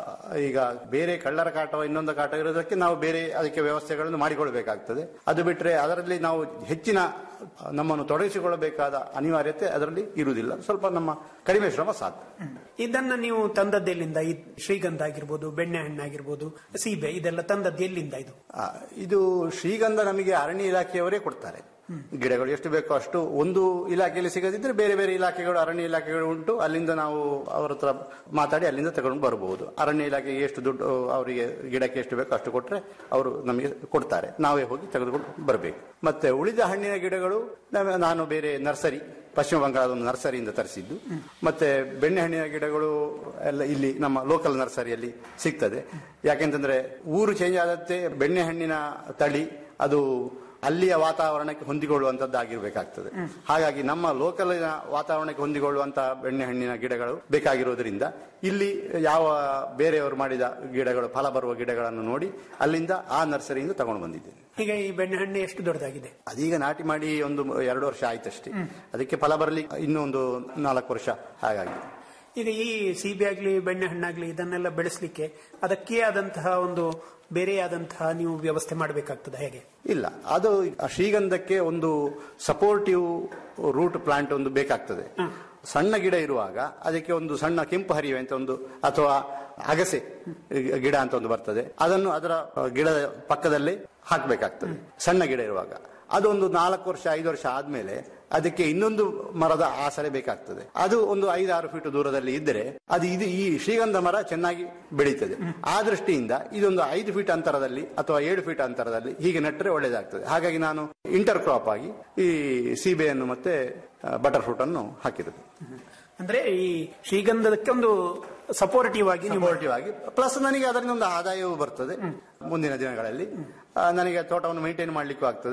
ಈಗ ಬೇರೆ ಕಳ್ಳರ ಕಾಟ ಇನ್ನೊಂದು ಕಾಟ ಇರೋದಕ್ಕೆ ನಾವು ಬೇರೆ ಅದಕ್ಕೆ ವ್ಯವಸ್ಥೆಗಳನ್ನು ಮಾಡಿಕೊಳ್ಬೇಕಾಗ್ತದೆ ಅದು ಬಿಟ್ರೆ ಅದರಲ್ಲಿ ನಾವು ಹೆಚ್ಚಿನ ಆ, ನಮ್ಮನ್ನು ತೊಡಗಿಸಿಕೊಳ್ಳಬೇಕಾದ ಅನಿವಾರ್ಯತೆ ಅದರಲ್ಲಿ ಇರುವುದಿಲ್ಲ ಸ್ವಲ್ಪ ನಮ್ಮ ಕಡಿಮೆ ಶ್ರಮ ಸಾಕು ಇದನ್ನ ನೀವು ತಂದದ್ದು ಎಲ್ಲಿಂದ ಈ ಶ್ರೀಗಂಧ ಆಗಿರ್ಬೋದು ಬೆಣ್ಣೆ ಹಣ್ಣಾಗಿರ್ಬೋದು ಸೀಬೆ ಇದೆಲ್ಲ ತಂದದ್ದು ಎಲ್ಲಿಂದ ಇದು ಆ, ಇದು ಶ್ರೀಗಂಧ ನಮಗೆ ಅರಣ್ಯ ಇಲಾಖೆಯವರೇ ಕೊಡ್ತಾರೆ ಗಿಡಗಳು ಎಷ್ಟು ಬೇಕೋ ಅಷ್ಟು ಒಂದು ಇಲಾಖೆಯಲ್ಲಿ ಸಿಗದಿದ್ರೆ ಬೇರೆ ಬೇರೆ ಇಲಾಖೆಗಳು ಅರಣ್ಯ ಇಲಾಖೆಗಳು ಉಂಟು ಅಲ್ಲಿಂದ ನಾವು ಅವರ ಹತ್ರ ಮಾತಾಡಿ ಅಲ್ಲಿಂದ ತಗೊಂಡು ಬರಬಹುದು ಅರಣ್ಯ ಇಲಾಖೆಗೆ ಎಷ್ಟು ದುಡ್ಡು ಅವರಿಗೆ ಗಿಡಕ್ಕೆ ಎಷ್ಟು ಬೇಕೋ ಅಷ್ಟು ಕೊಟ್ರೆ ಅವರು ನಮಗೆ ಕೊಡ್ತಾರೆ ನಾವೇ ಹೋಗಿ ತೆಗೆದುಕೊಂಡು ಬರಬೇಕು ಮತ್ತೆ ಉಳಿದ ಹಣ್ಣಿನ ಗಿಡಗಳು ನಾವೇ- ನಾನು ಬೇರೆ ನರ್ಸರಿ ಪಶ್ಚಿಮ ಬಂಗಾಳದ ಒಂದು ನರ್ಸರಿಯಿಂದ ತರಿಸಿದ್ದು ಮತ್ತೆ ಬೆಣ್ಣೆಹಣ್ಣಿನ ಗಿಡಗಳು ಎಲ್ಲ ಇಲ್ಲಿ ನಮ್ಮ ಲೋಕಲ್ ನರ್ಸರಿಯಲ್ಲಿ ಸಿಗ್ತದೆ ಯಾಕೆಂತಂದ್ರೆ ಊರು ಚೇಂಜ್ ಆದಂತೆ ಬೆಣ್ಣೆಹಣ್ಣಿನ ತಳಿ ಅದು ಅಲ್ಲಿಯ ವಾತಾವರಣಕ್ಕೆ ಹೊಂದಿಕೊಳ್ಳುವಂತದ್ದಾಗಿರ್ಬೇಕಾಗ್ತದೆ ಹಾಗಾಗಿ ನಮ್ಮ ಲೋಕಲ್ ವಾತಾವರಣಕ್ಕೆ ಹೊಂದಿಕೊಳ್ಳುವಂತ ಬೆಣ್ಣೆಹಣ್ಣಿನ ಗಿಡಗಳು ಬೇಕಾಗಿರುವುದರಿಂದ ಇಲ್ಲಿ ಯಾವ ಬೇರೆಯವರು ಮಾಡಿದ ಗಿಡಗಳು ಫಲ ಬರುವ ಗಿಡಗಳನ್ನು ನೋಡಿ ಅಲ್ಲಿಂದ ಆ ನರ್ಸರಿಯಿಂದ ತಗೊಂಡು ಬಂದಿದ್ದೇನೆ ಈಗ ಈ ಬೆಣ್ಣೆ ಹಣ್ಣು ಎಷ್ಟು ದೊಡ್ಡದಾಗಿದೆ ಅದೀಗ ನಾಟಿ ಮಾಡಿ ಒಂದು ಎರಡು ವರ್ಷ ಆಯ್ತಷ್ಟೇ ಅದಕ್ಕೆ ಫಲ ಬರಲಿ ಇನ್ನೂ ಒಂದು ನಾಲ್ಕು ವರ್ಷ ಹಾಗಾಗಿ ಈಗ ಈ ಸೀಬೆ ಆಗ್ಲಿ ಬೆಣ್ಣೆ ಹಣ್ಣಾಗ್ಲಿ ಇದನ್ನೆಲ್ಲ ಬೆಳೆಸಲಿಕ್ಕೆ ಅದಕ್ಕೆ ಆದಂತಹ ಒಂದು ಬೇರೆಯಾದಂತಹ ನೀವು ವ್ಯವಸ್ಥೆ ಮಾಡಬೇಕಾಗ್ತದೆ ಹೇಗೆ ಇಲ್ಲ ಅದು ಆ ಶ್ರೀಗಂಧಕ್ಕೆ ಒಂದು ಸಪೋರ್ಟಿವ್ ರೂಟ್ ಪ್ಲಾಂಟ್ ಒಂದು ಬೇಕಾಗ್ತದೆ ಸಣ್ಣ ಗಿಡ ಇರುವಾಗ ಅದಕ್ಕೆ ಒಂದು ಸಣ್ಣ ಕೆಂಪು ಹರಿವೆ ಅಂತ ಒಂದು ಅಥವಾ ಅಗಸೆ ಗಿಡ ಅಂತ ಒಂದು ಬರ್ತದೆ ಅದನ್ನು ಅದರ ಗಿಡದ ಪಕ್ಕದಲ್ಲೇ ಹಾಕಬೇಕಾಗ್ತದೆ ಸಣ್ಣ ಗಿಡ ಇರುವಾಗ ಅದೊಂದು ನಾಲ್ಕು ವರ್ಷ ಐದು ವರ್ಷ ಆದ್ಮೇಲೆ ಅದಕ್ಕೆ ಇನ್ನೊಂದು ಮರದ ಆಸರೆ ಬೇಕಾಗ್ತದೆ ಅದು ಒಂದು ಐದಾರು ಫೀಟ್ ದೂರದಲ್ಲಿ ಇದ್ದರೆ ಅದು ಇದು ಈ ಶ್ರೀಗಂಧ ಮರ ಚೆನ್ನಾಗಿ ಬೆಳೀತದೆ ಆ ದೃಷ್ಟಿಯಿಂದ ಇದೊಂದು ಐದು ಫೀಟ್ ಅಂತರದಲ್ಲಿ ಅಥವಾ ಏಳು ಫೀಟ್ ಅಂತರದಲ್ಲಿ ಹೀಗೆ ನೆಟ್ಟರೆ ಒಳ್ಳೆಯದಾಗ್ತದೆ ಹಾಗಾಗಿ ನಾನು ಇಂಟರ್ ಕ್ರಾಪ್ ಆಗಿ ಈ ಸೀಬೆಯನ್ನು ಮತ್ತೆ ಬಟರ್ ಫ್ರೂಟ್ ಅನ್ನು ಹಾಕಿರೋದು ಅಂದ್ರೆ ಈ ಶ್ರೀಗಂಧದಕ್ಕೆ ಒಂದು ಸಪೋರ್ಟಿವ್ ಆಗಿ ನೀವು ಸಪೋರ್ಟಿವ್ ಆಗಿ ಪ್ಲಸ್ ನನಗೆ ಅದರಿಂದ ಒಂದು ಆದಾಯವೂ ಬರ್ತದೆ ಮುಂದಿನ ದಿನಗಳಲ್ಲಿ ಆ, ನನಗೆ ತೋಟವನ್ನು ಮೇಂಟೈನ್ ಮಾಡ್ಲಿಕ್ಕೂ ಆಗ್ತದೆ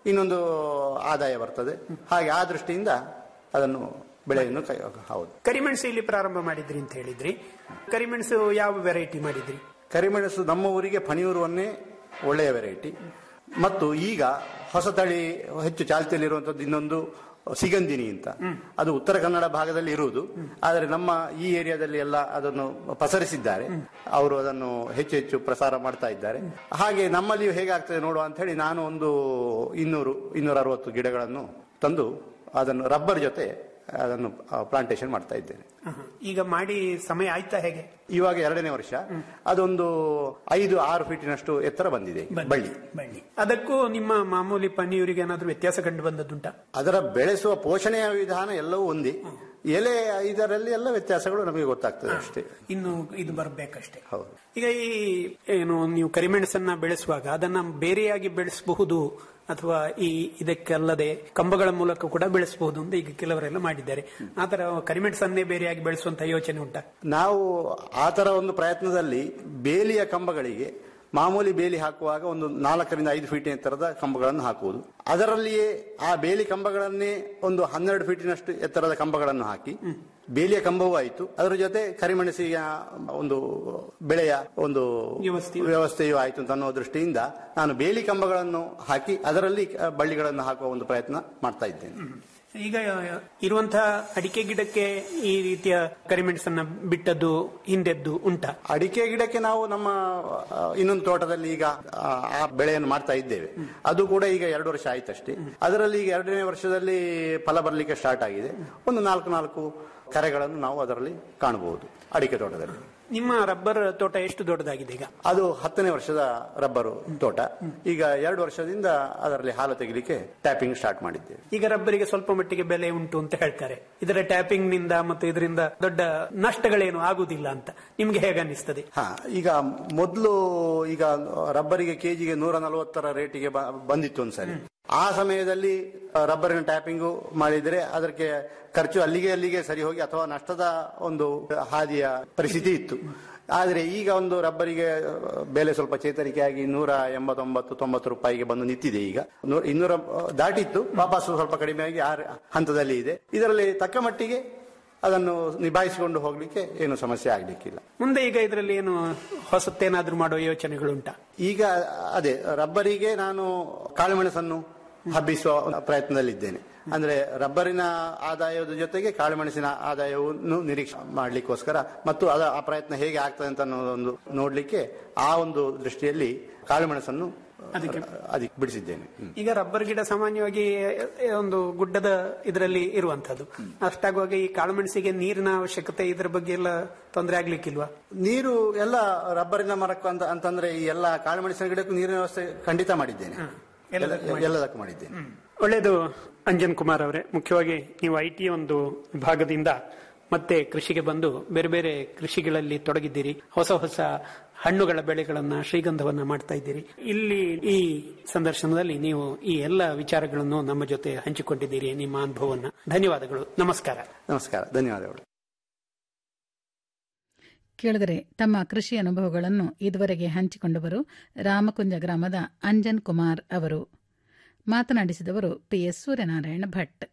ಇನ್ನೊಂದು ಆದಾಯ ಬರ್ತದೆ ಹಾಗೆ ಆ ದೃಷ್ಟಿಯಿಂದ ಅದನ್ನು ಬೆಳೆಯನ್ನು ಕೈ ಹೌದು ಕರಿಮೆಣಸು ಇಲ್ಲಿ ಪ್ರಾರಂಭ ಮಾಡಿದ್ರಿ ಅಂತ ಹೇಳಿದ್ರಿ ಕರಿಮೆಣಸು ಯಾವ ವೆರೈಟಿ ಮಾಡಿದ್ರಿ ಕರಿಮೆಣಸು ನಮ್ಮ ಊರಿಗೆ ಪಣಿಯೂರುವನ್ನೇ ಒಳ್ಳೆಯ ವೆರೈಟಿ ಮತ್ತು ಈಗ ಹೊಸ ತಳಿ ಹೆಚ್ಚು ಚಾಲ್ತಿಯಲ್ಲಿರುವಂತದ್ದು ಇನ್ನೊಂದು ಸಿಗಂದಿನಿ ಅಂತ ಅದು ಉತ್ತರ ಕನ್ನಡ ಭಾಗದಲ್ಲಿ ಇರುವುದು ಆದರೆ ನಮ್ಮ ಈ ಏರಿಯಾದಲ್ಲಿ ಎಲ್ಲ ಅದನ್ನು ಪಸರಿಸಿದ್ದಾರೆ ಅವರು ಅದನ್ನು ಹೆಚ್ಚು ಹೆಚ್ಚು ಪ್ರಸಾರ ಮಾಡ್ತಾ ಇದ್ದಾರೆ ಹಾಗೆ ನಮ್ಮಲ್ಲಿಯೂ ಹೇಗಾಗ್ತದೆ ನೋಡುವ ಅಂತ ಹೇಳಿ ನಾನು ಒಂದು ಇನ್ನೂರು ಇನ್ನೂರ ಅರವತ್ತು ಗಿಡಗಳನ್ನು ತಂದು ಅದನ್ನು ರಬ್ಬರ್ ಜೊತೆ ಅದನ್ನು ಪ್ಲಾಂಟೇಶನ್ ಮಾಡ್ತಾ ಇದ್ದೇನೆ ಆಹಾ. ಈಗ ಮಾಡಿ ಸಮಯ ಆಯ್ತಾ ಹೇಗೆ ಇವಾಗ ಎರಡನೇ ವರ್ಷ ಅದೊಂದು ಐದು ಆರು ಫೀಟಿನಷ್ಟು ಎತ್ತರ ಬಂದಿದೆ ಬಳ್ಳಿ ಬಳ್ಳಿ ಅದಕ್ಕೂ ನಿಮ್ಮ ಮಾಮೂಲಿ ಪನ್ನೀರಿಗೆ ಏನಾದ್ರೂ ವ್ಯತ್ಯಾಸ ಕಂಡು ಬಂದದ್ದುಂಟಾ ಅದರ ಬೆಳೆಸುವ ಪೋಷಣೆಯ ವಿಧಾನ ಎಲ್ಲವೂ ಒಂದೇ ಎಲೆ ಇದರಲ್ಲಿ ಎಲ್ಲ ವ್ಯತ್ಯಾಸಗಳು ನಮಗೆ ಗೊತ್ತಾಗ್ತದೆ ಅಷ್ಟೇ ಇನ್ನು ಇದು ಬರಬೇಕಷ್ಟೇ ಹೌದು ಈಗ ಈ ಏನು ನೀವು ಕರಿಮೆಣಸನ್ನ ಬೆಳೆಸುವಾಗ ಅದನ್ನ ಬೇರೆಯಾಗಿ ಬೆಳೆಸಬಹುದು ಅಥವಾ ಈ ಇದಕ್ಕಲ್ಲದೆ ಕಂಬಗಳ ಮೂಲಕ ಕೂಡ ಬೆಳೆಸಬಹುದು ಅಂತ ಈಗ ಕೆಲವರೆಲ್ಲ ಮಾಡಿದ್ದಾರೆ ಆತರ ಕರಿಮೆಣಸನ್ನೇ ಬೇರೆಯಾಗಿ ಬೆಳೆಸುವಂತ ಯೋಚನೆ ಉಂಟಾ ನಾವು ಆ ತರ ಒಂದು ಪ್ರಯತ್ನದಲ್ಲಿ ಬೇಲಿಯ ಕಂಬಗಳಿಗೆ ಮಾಮೂಲಿ ಬೇಲಿ ಹಾಕುವಾಗ ಒಂದು ನಾಲ್ಕರಿಂದ ಐದು ಫೀಟ್ ಎತ್ತರದ ಕಂಬಗಳನ್ನು ಹಾಕುವುದು ಅದರಲ್ಲಿಯೇ ಆ ಬೇಲಿ ಕಂಬಗಳನ್ನೇ ಒಂದು ಹನ್ನೆರಡು ಫೀಟಿನಷ್ಟು ಎತ್ತರದ ಕಂಬಗಳನ್ನು ಹಾಕಿ ಬೇಲಿಯ ಕಂಬವೂ ಆಯಿತು ಅದರ ಜೊತೆ ಕರಿಮೆಣಸಿನ ಒಂದು ಬೆಳೆಯ ಒಂದು ವ್ಯವಸ್ಥೆಯೂ ಆಯಿತು ಅಂತ ಅನ್ನೋ ದೃಷ್ಟಿಯಿಂದ ನಾನು ಬೇಲಿ ಕಂಬಗಳನ್ನು ಹಾಕಿ ಅದರಲ್ಲಿ ಅಹ್, ಬಳ್ಳಿಗಳನ್ನು ಹಾಕುವ ಒಂದು ಪ್ರಯತ್ನ ಮಾಡ್ತಾ ಇದ್ದೇನೆ ಈಗ ಇರುವಂತಹ ಅಡಿಕೆ ಗಿಡಕ್ಕೆ ಈ ರೀತಿಯ ಕರಿಮೆಣಸನ್ನ ಬಿಟ್ಟದ್ದು ಹಿಂದೆದ್ದು ಉಂಟಾ ಅಡಿಕೆ ಗಿಡಕ್ಕೆ ನಾವು ನಮ್ಮ ಆ, ಇನ್ನೊಂದು ತೋಟದಲ್ಲಿ ಈಗ ಆ, ಆ ಬೆಳೆಯನ್ನು ಮಾಡ್ತಾ ಇದ್ದೇವೆ ಅದು ಕೂಡ ಈಗ ಎರಡು ವರ್ಷ ಆಯ್ತಷ್ಟೇ ಅದರಲ್ಲಿ ಈಗ ಎರಡನೇ ವರ್ಷದಲ್ಲಿ ಫಲ ಬರಲಿಕ್ಕೆ ಸ್ಟಾರ್ಟ್ ಆಗಿದೆ ಒಂದು ನಾಲ್ಕು ನಾಲ್ಕು ಕರೆಗಳನ್ನು ನಾವು ಅದರಲ್ಲಿ ಕಾಣಬಹುದು ಅಡಿಕೆ ತೋಟದಲ್ಲಿ ನಿಮ್ಮ ರಬ್ಬರ್ ತೋಟ ಎಷ್ಟು ದೊಡ್ಡದಾಗಿದೆ ಈಗ ಅದು ಹತ್ತನೇ ವರ್ಷದ ರಬ್ಬರು ತೋಟ ಈಗ ಎರಡು ವರ್ಷದಿಂದ ಅದರಲ್ಲಿ ಹಾಲು ತೆಗಿಲಿಕ್ಕೆ ಟ್ಯಾಪಿಂಗ್ ಸ್ಟಾರ್ಟ್ ಮಾಡಿದ್ದೇವೆ ಈಗ ರಬ್ಬರಿಗೆ ಸ್ವಲ್ಪ ಮಟ್ಟಿಗೆ ಬೆಲೆ ಉಂಟು ಅಂತ ಹೇಳ್ತಾರೆ ಇದರ ಟ್ಯಾಪಿಂಗ್ ನಿಂದ ಮತ್ತು ಇದರಿಂದ ದೊಡ್ಡ ನಷ್ಟಗಳೇನು ಆಗುದಿಲ್ಲ ಅಂತ ನಿಮ್ಗೆ ಹೇಗೆ ಅನಿಸ್ತದೆ ಹಾ ಈಗ ಮೊದಲು ಈಗ ರಬ್ಬರಿಗೆ ಕೆಜಿಗೆ ನೂರ ನಲವತ್ತರ ರೇಟಿಗೆ ಬ- ಬಂದಿತ್ತು ಒಂದ್ಸರಿ ಆ ಸಮಯದಲ್ಲಿ ಆ, ರಬ್ಬರಿನ ಟ್ಯಾಪಿಂಗು ಮಾಡಿದ್ರೆ ಅದಕ್ಕೆ ಖರ್ಚು ಅಲ್ಲಿಗೆ ಅಲ್ಲಿಗೆ ಸರಿ ಹೋಗಿ ಅಥವಾ ನಷ್ಟದ ಒಂದು ಹಾದಿಯ ಪರಿಸ್ಥಿತಿ ಇತ್ತು ಆದ್ರೆ ಈಗ ಒಂದು ರಬ್ಬರಿಗೆ ಆ, ಬೆಲೆ ಸ್ವಲ್ಪ ಚೇತರಿಕೆಯಾಗಿ ನೂರ ಎಂಬತ್ತೊಂಬತ್ತು ತೊಂಬತ್ತು ರೂಪಾಯಿಗೆ ಬಂದು ನಿಂತಿದೆ ಈಗ ನೂ- ಇನ್ನೂರ ಆ, ದಾಟಿತ್ತು ವಾಪಸ್ಸು ಸ್ವಲ್ಪ ಕಡಿಮೆಯಾಗಿ ಆ ಹಂತದಲ್ಲಿ ಇದೆ ಇದರಲ್ಲಿ ತಕ್ಕ ಮಟ್ಟಿಗೆ ಅದನ್ನು ನಿಭಾಯಿಸಿಕೊಂಡು ಹೋಗ್ಲಿಕ್ಕೆ ಏನು ಸಮಸ್ಯೆ ಆಗ್ಲಿಕ್ಕಿಲ್ಲ ಮುಂದೆ ಈಗ ಇದರಲ್ಲಿ ಏನು ಹೊಸತೇನಾದ್ರೂ ಮಾಡುವ ಯೋಚನೆಗಳುಂಟಾ ಈಗ ಅದೇ ರಬ್ಬರಿಗೆ ನಾನು ಕಾಳುಮೆಣಸನ್ನು ಹಬ್ಬಿಸುವ ಪ್ರಯತ್ನದಲ್ಲಿದ್ದೇನೆ ಅಂದ್ರೆ ರಬ್ಬರಿನ ಆದಾಯದ ಜೊತೆಗೆ ಕಾಳುಮೆಣಸಿನ ಆದಾಯವನ್ನು ನಿರೀಕ್ಷೆ ಮಾಡ್ಲಿಕ್ಕೋಸ್ಕರ ಮತ್ತು ಅದ ಆ ಪ್ರಯತ್ನ ಹೇಗೆ ಆಗ್ತದೆ ಅಂತ ಅನ್ನೋದೊಂದು ನೋಡ್ಲಿಕ್ಕೆ ಆ ಒಂದು ದೃಷ್ಟಿಯಲ್ಲಿ ಕಾಳುಮೆಣಸನ್ನು ಅದಕ್ಕೆ ಬಿಡಿಸಿದ್ದೇನೆ ಹ್ಮ್. ಈಗ ರಬ್ಬರ್ ಗಿಡ ಸಾಮಾನ್ಯವಾಗಿ ಒಂದು ಗುಡ್ಡದ ಇದರಲ್ಲಿ ಇರುವಂತದ್ದು ಅಷ್ಟಾಗುವಾಗ ಈ ಕಾಳುಮೆಣಸಿಗೆ ನೀರಿನ ಅವಶ್ಯಕತೆ ಇದರ ಬಗ್ಗೆ ಎಲ್ಲ ತೊಂದರೆ ಆಗ್ಲಿಕ್ಕಿಲ್ವಾ ನೀರು ಎಲ್ಲ ರಬ್ಬರಿನ ಮರಕ್ಕೂ ಅಂತ ಅಂತಂದ್ರೆ ಈ ಎಲ್ಲ ಕಾಳುಮೆಣಸಿನ ಗಿಡಕ್ಕೂ ನೀರಿನ ವ್ಯವಸ್ಥೆ ಖಂಡಿತ ಮಾಡಿದ್ದೇನೆ ಎಲ್ಲದಕ್ಕೂ ಎಲ್ಲ- ಎಲ್ಲದಕ್ಕೂ ಮಾಡಿದ್ದೇನೆ ಒಳ್ಳೆಯದು ಅಂಜನ್ ಕುಮಾರ್ ಅವರೇ ಮುಖ್ಯವಾಗಿ ನೀವು ಐ ಟಿ ಒಂದು ವಿಭಾಗದಿಂದ ಮತ್ತೆ ಕೃಷಿಗೆ ಬಂದು ಬೇರೆ ಬೇರೆ ಕೃಷಿಗಳಲ್ಲಿ ತೊಡಗಿದ್ದೀರಿ ಹೊಸ ಹೊಸ ಹಣ್ಣುಗಳ ಬೆಳೆಗಳನ್ನ ಶ್ರೀಗಂಧವನ್ನ ಮಾಡ್ತಾ ಇದ್ದೀರಿ ಇಲ್ಲಿ ಈ ಸಂದರ್ಶನದಲ್ಲಿ ನೀವು ಈ ಎಲ್ಲ ವಿಚಾರಗಳನ್ನು ನಮ್ಮ ಜೊತೆ ಹಂಚಿಕೊಂಡಿದ್ದೀರಿ ನಿಮ್ಮ ಅನುಭವವನ್ನ ಧನ್ಯವಾದಗಳು ನಮಸ್ಕಾರ ನಮಸ್ಕಾರ ಧನ್ಯವಾದಗಳು ಕೇಳಿದರೆ ತಮ್ಮ ಕೃಷಿ ಅನುಭವಗಳನ್ನು ಇದುವರೆಗೆ ಹಂಚಿಕೊಂಡವರು ರಾಮಕುಂಜ ಗ್ರಾಮದ ಅಂಜನ್ ಕುಮಾರ್ ಅವರು ಮಾತನಾಡಿಸಿದವರು ಪಿಎಸ್ ಸೂರ್ಯನಾರಾಯಣ ಭಟ್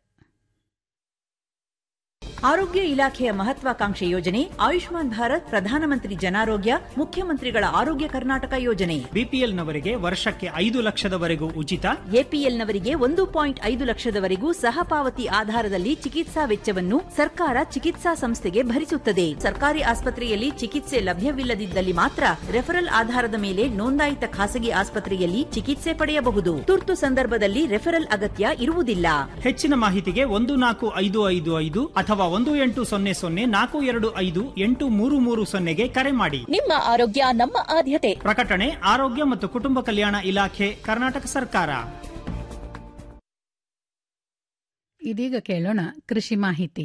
ಆರೋಗ್ಯ ಇಲಾಖೆಯ ಮಹತ್ವಾಕಾಂಕ್ಷೆ ಯೋಜನೆ ಆಯುಷ್ಮಾನ್ ಭಾರತ್ ಪ್ರಧಾನಮಂತ್ರಿ ಜನಾರೋಗ್ಯ ಮುಖ್ಯಮಂತ್ರಿಗಳ ಆರೋಗ್ಯ ಕರ್ನಾಟಕ ಯೋಜನೆ ಬಿಪಿಎಲ್ನವರಿಗೆ ವರ್ಷಕ್ಕೆ ಐದು ಲಕ್ಷದವರೆಗೂ ಉಚಿತ ಎಪಿಎಲ್ನವರಿಗೆ ಒಂದು ಪಾಯಿಂಟ್ ಐದು ಲಕ್ಷದವರೆಗೂ ಸಹಪಾವತಿ ಆಧಾರದಲ್ಲಿ ಚಿಕಿತ್ಸಾ ವೆಚ್ಚವನ್ನು ಸರ್ಕಾರ ಚಿಕಿತ್ಸಾ ಸಂಸ್ಥೆಗೆ ಭರಿಸುತ್ತದೆ ಸರ್ಕಾರಿ ಆಸ್ಪತ್ರೆಯಲ್ಲಿ ಚಿಕಿತ್ಸೆ ಲಭ್ಯವಿಲ್ಲದಿದ್ದಲ್ಲಿ ಮಾತ್ರ ರೆಫರಲ್ ಆಧಾರದ ಮೇಲೆ ನೋಂದಾಯಿತ ಖಾಸಗಿ ಆಸ್ಪತ್ರೆಯಲ್ಲಿ ಚಿಕಿತ್ಸೆ ಪಡೆಯಬಹುದು ತುರ್ತು ಸಂದರ್ಭದಲ್ಲಿ ರೆಫರಲ್ ಅಗತ್ಯ ಇರುವುದಿಲ್ಲ ಹೆಚ್ಚಿನ ಮಾಹಿತಿಗೆ ಒಂದು ನಾಲ್ಕು ಐದು ಐದು ಐದು ಅಥವಾ ಒಂದು ಎಂಟು ಸೊನ್ನೆ ಸೊನ್ನೆ ನಾಲ್ಕು ಎರಡು ಐದು ಎಂಟು ಮೂರು ಮೂರು ಸೊನ್ನೆಗೆ ಕರೆ ಮಾಡಿ ನಿಮ್ಮ ಆರೋಗ್ಯ ನಮ್ಮ ಆದ್ಯತೆ ಪ್ರಕಟಣೆ ಆರೋಗ್ಯ ಮತ್ತು ಕುಟುಂಬ ಕಲ್ಯಾಣ ಇಲಾಖೆ ಕರ್ನಾಟಕ ಸರ್ಕಾರ ಇದೀಗ ಕೇಳೋಣ ಕೃಷಿ ಮಾಹಿತಿ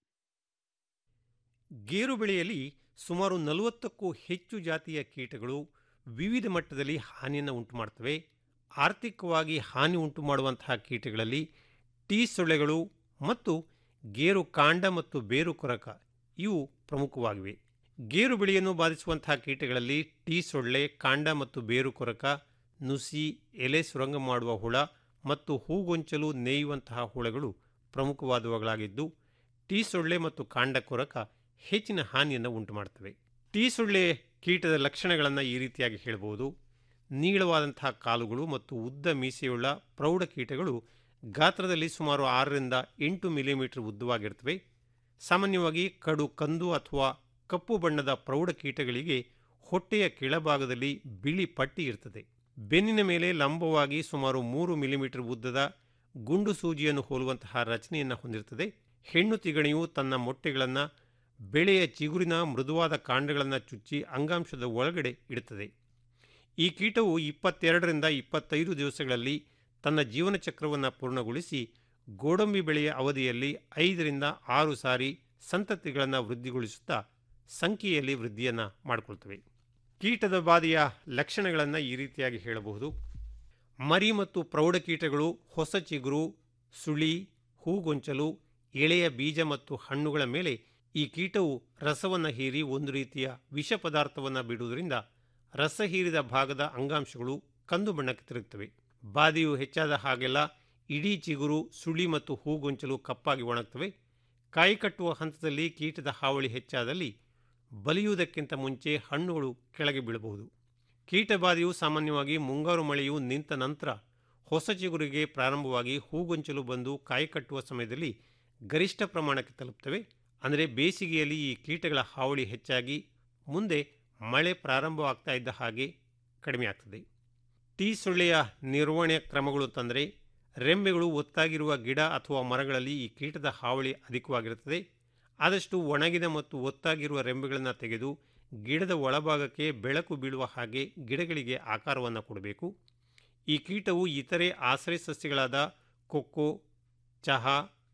ಗೇರು ಬೆಳೆಯಲ್ಲಿ ಸುಮಾರು ನಲವತ್ತಕ್ಕೂ ಹೆಚ್ಚು ಜಾತಿಯ ಕೀಟಗಳು ವಿವಿಧ ಮಟ್ಟದಲ್ಲಿ ಹಾನಿಯನ್ನು ಉಂಟು ಮಾಡ್ತವೆ ಆರ್ಥಿಕವಾಗಿ ಹಾನಿ ಉಂಟು ಮಾಡುವಂತಹ ಕೀಟಗಳಲ್ಲಿ ಟೀ ಸೊಳ್ಳೆಗಳು ಮತ್ತು ಗೇರು ಕಾಂಡ ಮತ್ತು ಬೇರು ಕೊರಕ ಇವು ಪ್ರಮುಖವಾಗಿವೆ ಗೇರು ಬೆಳೆಯನ್ನು ಬಾಧಿಸುವಂತಹ ಕೀಟಗಳಲ್ಲಿ ಟೀ ಸೊಳ್ಳೆ ಕಾಂಡ ಮತ್ತು ಬೇರು ಕೊರಕ ನುಸಿ ಎಲೆ ಸುರಂಗ ಮಾಡುವ ಹುಳ ಮತ್ತು ಹೂಗೊಂಚಲು ನೇಯುವಂತಹ ಹುಳಗಳು ಪ್ರಮುಖವಾದವುಗಳಾಗಿದ್ದು ಟೀ ಸೊಳ್ಳೆ ಮತ್ತು ಕಾಂಡ ಕೊರಕ ಹೆಚ್ಚಿನ ಹಾನಿಯನ್ನು ಉಂಟು ಮಾಡ್ತವೆ ಟೀ ಸೊಳ್ಳೆ ಕೀಟದ ಲಕ್ಷಣಗಳನ್ನು ಈ ರೀತಿಯಾಗಿ ಹೇಳಬಹುದು ನೀಳವಾದಂತಹ ಕಾಲುಗಳು ಮತ್ತು ಉದ್ದ ಮೀಸೆಯುಳ್ಳ ಪ್ರೌಢ ಕೀಟಗಳು ಗಾತ್ರದಲ್ಲಿ ಸುಮಾರು ಆರರಿಂದ ಎಂಟು ಮಿಲಿಮೀಟರ್ ಉದ್ದವಾಗಿರ್ತವೆ ಸಾಮಾನ್ಯವಾಗಿ ಕಡು ಕಂದು ಅಥವಾ ಕಪ್ಪು ಬಣ್ಣದ ಪ್ರೌಢ ಕೀಟಗಳಿಗೆ ಹೊಟ್ಟೆಯ ಕೆಳಭಾಗದಲ್ಲಿ ಬಿಳಿ ಪಟ್ಟಿ ಇರ್ತದೆ ಬೆನ್ನಿನ ಮೇಲೆ ಲಂಬವಾಗಿ ಸುಮಾರು ಮೂರು ಮಿಲಿಮೀಟರ್ ಉದ್ದದ ಗುಂಡು ಸೂಜಿಯನ್ನು ಹೋಲುವಂತಹ ರಚನೆಯನ್ನು ಹೊಂದಿರುತ್ತದೆ ಹೆಣ್ಣು ತಿಗಣಿಯು ತನ್ನ ಮೊಟ್ಟೆಗಳನ್ನು ಬೆಳೆಯ ಚಿಗುರಿನ ಮೃದುವಾದ ಕಾಂಡಗಳನ್ನು ಚುಚ್ಚಿ ಅಂಗಾಂಶದ ಒಳಗಡೆ ಇಡುತ್ತದೆ ಈ ಕೀಟವು ಇಪ್ಪತ್ತೆರಡರಿಂದ ಇಪ್ಪತ್ತೈದು ದಿವಸಗಳಲ್ಲಿ ತನ್ನ ಜೀವನ ಚಕ್ರವನ್ನು ಪೂರ್ಣಗೊಳಿಸಿ ಗೋಡಂಬಿ ಬೆಳೆಯ ಅವಧಿಯಲ್ಲಿ ಐದರಿಂದ ಆರು ಸಾರಿ ಸಂತತಿಗಳನ್ನು ವೃದ್ಧಿಗೊಳಿಸುತ್ತಾ ಸಂಖ್ಯೆಯಲ್ಲಿ ವೃದ್ಧಿಯನ್ನು ಮಾಡಿಕೊಳ್ತವೆ ಕೀಟದ ಬಾಧೆಯ ಲಕ್ಷಣಗಳನ್ನು ಈ ರೀತಿಯಾಗಿ ಹೇಳಬಹುದು ಮರಿ ಮತ್ತು ಪ್ರೌಢ ಕೀಟಗಳು ಹೊಸ ಚಿಗುರು ಸುಳಿ ಹೂಗೊಂಚಲು ಎಳೆಯ ಬೀಜ ಮತ್ತು ಹಣ್ಣುಗಳ ಮೇಲೆ ಈ ಕೀಟವು ರಸವನ್ನು ಹೀರಿ ಒಂದು ರೀತಿಯ ವಿಷ ಪದಾರ್ಥವನ್ನು ಬಿಡುವುದರಿಂದ ರಸ ಹೀರಿದ ಭಾಗದ ಅಂಗಾಂಶಗಳು ಕಂದು ಬಣ್ಣಕ್ಕೆ ತಿರುಗುತ್ತವೆ ಬಾಧೆಯು ಹೆಚ್ಚಾದ ಹಾಗೆಲ್ಲ ಇಡೀ ಚಿಗುರು ಸುಳಿ ಮತ್ತು ಹೂಗೊಂಚಲು ಕಪ್ಪಾಗಿ ಒಣಗ್ತವೆ ಕಾಯಿ ಕಟ್ಟುವ ಹಂತದಲ್ಲಿ ಕೀಟದ ಹಾವಳಿ ಹೆಚ್ಚಾದಲ್ಲಿ ಬಲಿಯುವುದಕ್ಕಿಂತ ಮುಂಚೆ ಹಣ್ಣುಗಳು ಕೆಳಗೆ ಬೀಳಬಹುದು ಕೀಟಬಾಧೆಯು ಸಾಮಾನ್ಯವಾಗಿ ಮುಂಗಾರು ಮಳೆಯು ನಿಂತ ನಂತರ ಹೊಸ ಚಿಗುರಿಗೆ ಪ್ರಾರಂಭವಾಗಿ ಹೂಗೊಂಚಲು ಬಂದು ಕಾಯಿ ಕಟ್ಟುವ ಸಮಯದಲ್ಲಿ ಗರಿಷ್ಠ ಪ್ರಮಾಣಕ್ಕೆ ತಲುಪ್ತವೆ ಅಂದರೆ ಬೇಸಿಗೆಯಲ್ಲಿ ಈ ಕೀಟಗಳ ಹಾವಳಿ ಹೆಚ್ಚಾಗಿ ಮುಂದೆ ಮಳೆ ಪ್ರಾರಂಭವಾಗ್ತಾ ಇದ್ದ ಹಾಗೆ ಕಡಿಮೆ ಆಗ್ತದೆ ಟೀ ಸೊಳ್ಳೆಯ ನಿರ್ವಹಣೆಯ ಕ್ರಮಗಳು ಅಂತಂದರೆ ರೆಂಬೆಗಳು ಒತ್ತಾಗಿರುವ ಗಿಡ ಅಥವಾ ಮರಗಳಲ್ಲಿ ಈ ಕೀಟದ ಹಾವಳಿ ಅಧಿಕವಾಗಿರುತ್ತದೆ ಆದಷ್ಟು ಒಣಗಿದ ಮತ್ತು ಒತ್ತಾಗಿರುವ ರೆಂಬೆಗಳನ್ನು ತೆಗೆದು ಗಿಡದ ಒಳಭಾಗಕ್ಕೆ ಬೆಳಕು ಬೀಳುವ ಹಾಗೆ ಗಿಡಗಳಿಗೆ ಆಕಾರವನ್ನು ಕೊಡಬೇಕು ಈ ಕೀಟವು ಇತರೆ ಆಶ್ರಯ ಸಸ್ಯಗಳಾದ ಕೊಕ್ಕೋ ಚಹಾ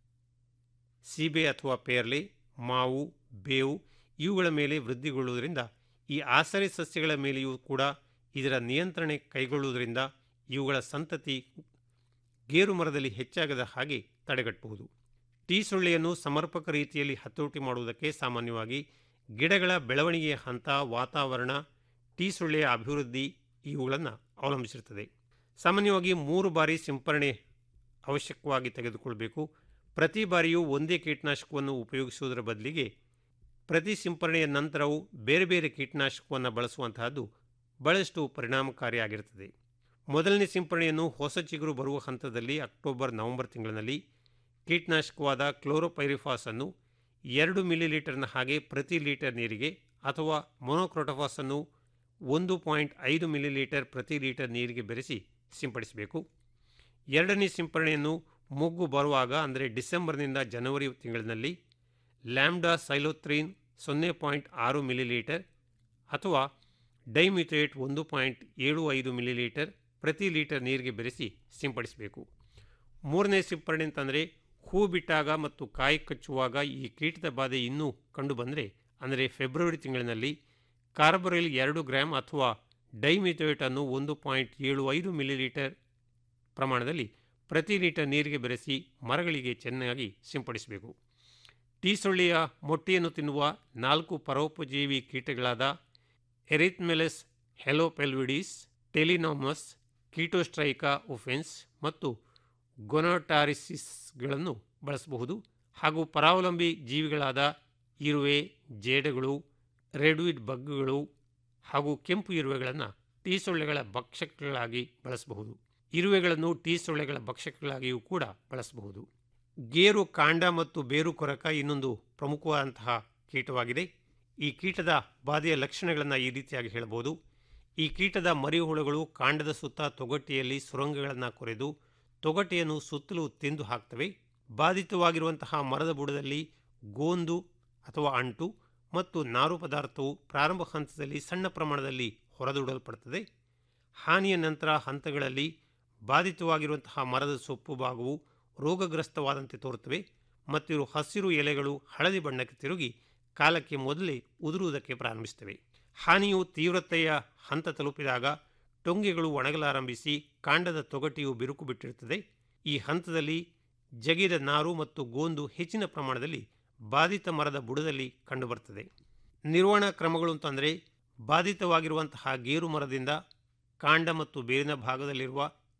ಸೀಬೆ ಅಥವಾ ಪೇರ್ಲೆ ಮಾವು ಬೇವು ಇವುಗಳ ಮೇಲೆ ವೃದ್ಧಿಗೊಳ್ಳುವುದರಿಂದ ಈ ಆಸರೆ ಸಸ್ಯಗಳ ಮೇಲೆಯೂ ಕೂಡ ಇದರ ನಿಯಂತ್ರಣೆ ಕೈಗೊಳ್ಳುವುದರಿಂದ ಇವುಗಳ ಸಂತತಿ ಗೇರು ಮರದಲ್ಲಿ ಹೆಚ್ಚಾಗದ ಹಾಗೆ ತಡೆಗಟ್ಟಬಹುದು ಟೀ ಸೊಳ್ಳೆಯನ್ನು ಸಮರ್ಪಕ ರೀತಿಯಲ್ಲಿ ಹತೋಟಿ ಮಾಡುವುದಕ್ಕೆ ಸಾಮಾನ್ಯವಾಗಿ ಗಿಡಗಳ ಬೆಳವಣಿಗೆಯ ಹಂತ ವಾತಾವರಣ ಟೀ ಸೊಳ್ಳೆಯ ಅಭಿವೃದ್ಧಿ ಇವುಗಳನ್ನು ಅವಲಂಬಿಸಿರುತ್ತದೆ ಸಾಮಾನ್ಯವಾಗಿ ಮೂರು ಬಾರಿ ಸಿಂಪರಣೆ ಅವಶ್ಯಕವಾಗಿ ತೆಗೆದುಕೊಳ್ಬೇಕು ಪ್ರತಿ ಬಾರಿಯೂ ಒಂದೇ ಕೀಟನಾಶಕವನ್ನು ಉಪಯೋಗಿಸುವುದರ ಬದಲಿಗೆ ಪ್ರತಿ ಸಿಂಪರಣೆಯ ನಂತರವೂ ಬೇರೆ ಬೇರೆ ಕೀಟನಾಶಕವನ್ನು ಬಳಸುವಂತಹದ್ದು ಬಹಳಷ್ಟು ಪರಿಣಾಮಕಾರಿಯಾಗಿರುತ್ತದೆ ಮೊದಲನೇ ಸಿಂಪರಣೆಯನ್ನು ಹೊಸ ಚಿಗುರು ಬರುವ ಹಂತದಲ್ಲಿ ಅಕ್ಟೋಬರ್ ನವೆಂಬರ್ ತಿಂಗಳಿನಲ್ಲಿ ಕೀಟನಾಶಕವಾದ ಕ್ಲೋರೋಪೈರಿಫಾಸ್ ಅನ್ನು ಎರಡು ಮಿಲಿ ಲೀಟರ್ನ ಹಾಗೆ ಪ್ರತಿ ಲೀಟರ್ ನೀರಿಗೆ ಅಥವಾ ಮೊನೋಕ್ರೋಟೋಫಾಸ್ ಅನ್ನು ಒಂದು ಪಾಯಿಂಟ್ ಐದು ಮಿಲಿ ಲೀಟರ್ ಪ್ರತಿ ಲೀಟರ್ ನೀರಿಗೆ ಬೆರೆಸಿ ಸಿಂಪಡಿಸಬೇಕು ಎರಡನೇ ಸಿಂಪರಣೆಯನ್ನು ಮೊಗ್ಗು ಬರುವಾಗ ಅಂದರೆ ಡಿಸೆಂಬರ್ನಿಂದ ಜನವರಿ ತಿಂಗಳಿನಲ್ಲಿ ಲ್ಯಾಂಬ್ಡಾ ಸೈಲೋತ್ರೀನ್ ಸೊನ್ನೆ ಪಾಯಿಂಟ್ ಆರು ಮಿಲಿ ಲೀಟರ್ ಅಥವಾ ಡೈಮಿಥೇಟ್ ಒಂದು ಪಾಯಿಂಟ್ ಏಳು ಐದು ಮಿಲಿ ಲೀಟರ್ ಪ್ರತಿ ಲೀಟರ್ ನೀರಿಗೆ ಬೆರೆಸಿ ಸಿಂಪಡಿಸಬೇಕು ಮೂರನೇ ಸಿಂಪರಣೆ ಅಂತಂದರೆ ಹೂ ಬಿಟ್ಟಾಗ ಮತ್ತು ಕಾಯಿ ಕಚ್ಚುವಾಗ ಈ ಕೀಟದ ಬಾಧೆ ಇನ್ನೂ ಕಂಡುಬಂದರೆ ಅಂದರೆ ಫೆಬ್ರವರಿ ತಿಂಗಳಿನಲ್ಲಿ ಕಾರ್ಬೊರಿಲ್ ಎರಡು ಗ್ರಾಮ್ ಅಥವಾ ಡೈಮಿಥೋಯೇಟ್ ಅನ್ನು ಒಂದು ಪಾಯಿಂಟ್ ಏಳು ಐದು ಮಿಲಿಲೀಟರ್ ಪ್ರಮಾಣದಲ್ಲಿ ಪ್ರತಿ ಲೀಟರ್ ನೀರಿಗೆ ಬೆರೆಸಿ ಮರಗಳಿಗೆ ಚೆನ್ನಾಗಿ ಸಿಂಪಡಿಸಬೇಕು ಟೀ ಸೊಳ್ಳೆಯ ಮೊಟ್ಟೆಯನ್ನು ತಿನ್ನುವ ನಾಲ್ಕು ಪರೋಪಜೀವಿ ಕೀಟಗಳಾದ ಎರಿಥ್ಮೆಲೆಸ್ ಹೆಲೋಪೆಲ್ವಿಡಿಸ್ ಟೆಲಿನಾಮಸ್ ಕೀಟೋಸ್ಟ್ರೈಕಾ ಉಫೆನ್ಸ್ ಮತ್ತು ಗೊನೋಟಾರಿಸಿಸ್ಗಳನ್ನು ಬಳಸಬಹುದು ಹಾಗೂ ಪರಾವಲಂಬಿ ಜೀವಿಗಳಾದ ಇರುವೆ ಜೇಡಗಳು ರೆಡ್ವಿಡ್ ಬಗ್ಗುಗಳು ಹಾಗೂ ಕೆಂಪು ಇರುವೆಗಳನ್ನು ಟೀ ಸೊಳ್ಳೆಗಳ ಭಕ್ಷಕಗಳಾಗಿ ಬಳಸಬಹುದು ಇರುವೆಗಳನ್ನು ಟೀ ಸೊಳ್ಳೆಗಳ ಭಕ್ಷಕಗಳಾಗಿಯೂ ಕೂಡ ಬಳಸಬಹುದು ಗೇರು ಕಾಂಡ ಮತ್ತು ಬೇರು ಕೊರಕ ಇನ್ನೊಂದು ಪ್ರಮುಖವಾದಂತಹ ಕೀಟವಾಗಿದೆ ಈ ಕೀಟದ ಬಾಧೆಯ ಲಕ್ಷಣಗಳನ್ನು ಈ ರೀತಿಯಾಗಿ ಹೇಳಬಹುದು ಈ ಕೀಟದ ಮರಿಹುಳುಗಳು ಕಾಂಡದ ಸುತ್ತ ತೊಗಟೆಯಲ್ಲಿ ಸುರಂಗಗಳನ್ನು ಕೊರೆದು ತೊಗಟೆಯನ್ನು ಸುತ್ತಲೂ ತಿಂದು ಹಾಕ್ತವೆ ಬಾಧಿತವಾಗಿರುವಂತಹ ಮರದ ಬುಡದಲ್ಲಿ ಗೋಂದು ಅಥವಾ ಅಂಟು ಮತ್ತು ನಾರು ಪದಾರ್ಥವು ಪ್ರಾರಂಭ ಹಂತದಲ್ಲಿ ಸಣ್ಣ ಪ್ರಮಾಣದಲ್ಲಿ ಹೊರದೂಡಲ್ಪಡುತ್ತದೆ ಹಾನಿಯ ನಂತರ ಹಂತಗಳಲ್ಲಿ ಬಾಧಿತವಾಗಿರುವಂತಹ ಮರದ ಸೊಪ್ಪು ಭಾಗವು ರೋಗಗ್ರಸ್ತವಾದಂತೆ ತೋರುತ್ತವೆ ಮತ್ತು ಇವು ಹಸಿರು ಎಲೆಗಳು ಹಳದಿ ಬಣ್ಣಕ್ಕೆ ತಿರುಗಿ ಕಾಲಕ್ಕೆ ಮೊದಲೇ ಉದುರುವುದಕ್ಕೆ ಪ್ರಾರಂಭಿಸುತ್ತವೆ ಹಾನಿಯು ತೀವ್ರತೆಯ ಹಂತ ತಲುಪಿದಾಗ ಟೊಂಗೆಗಳು ಒಣಗಲಾರಂಭಿಸಿ ಕಾಂಡದ ತೊಗಟೆಯು ಬಿರುಕು ಬಿಟ್ಟಿರುತ್ತದೆ ಈ ಹಂತದಲ್ಲಿ ಜಗಿದ ನಾರು ಮತ್ತು ಗೋಂದು ಹೆಚ್ಚಿನ ಪ್ರಮಾಣದಲ್ಲಿ ಬಾಧಿತ ಮರದ ಬುಡದಲ್ಲಿ ಕಂಡುಬರ್ತದೆ ನಿರ್ವಹಣಾ ಕ್ರಮಗಳು ಅಂತಂದರೆ ಬಾಧಿತವಾಗಿರುವಂತಹ ಗೇರು ಮರದಿಂದ ಕಾಂಡ ಮತ್ತು ಬೇರಿನ ಭಾಗದಲ್ಲಿರುವ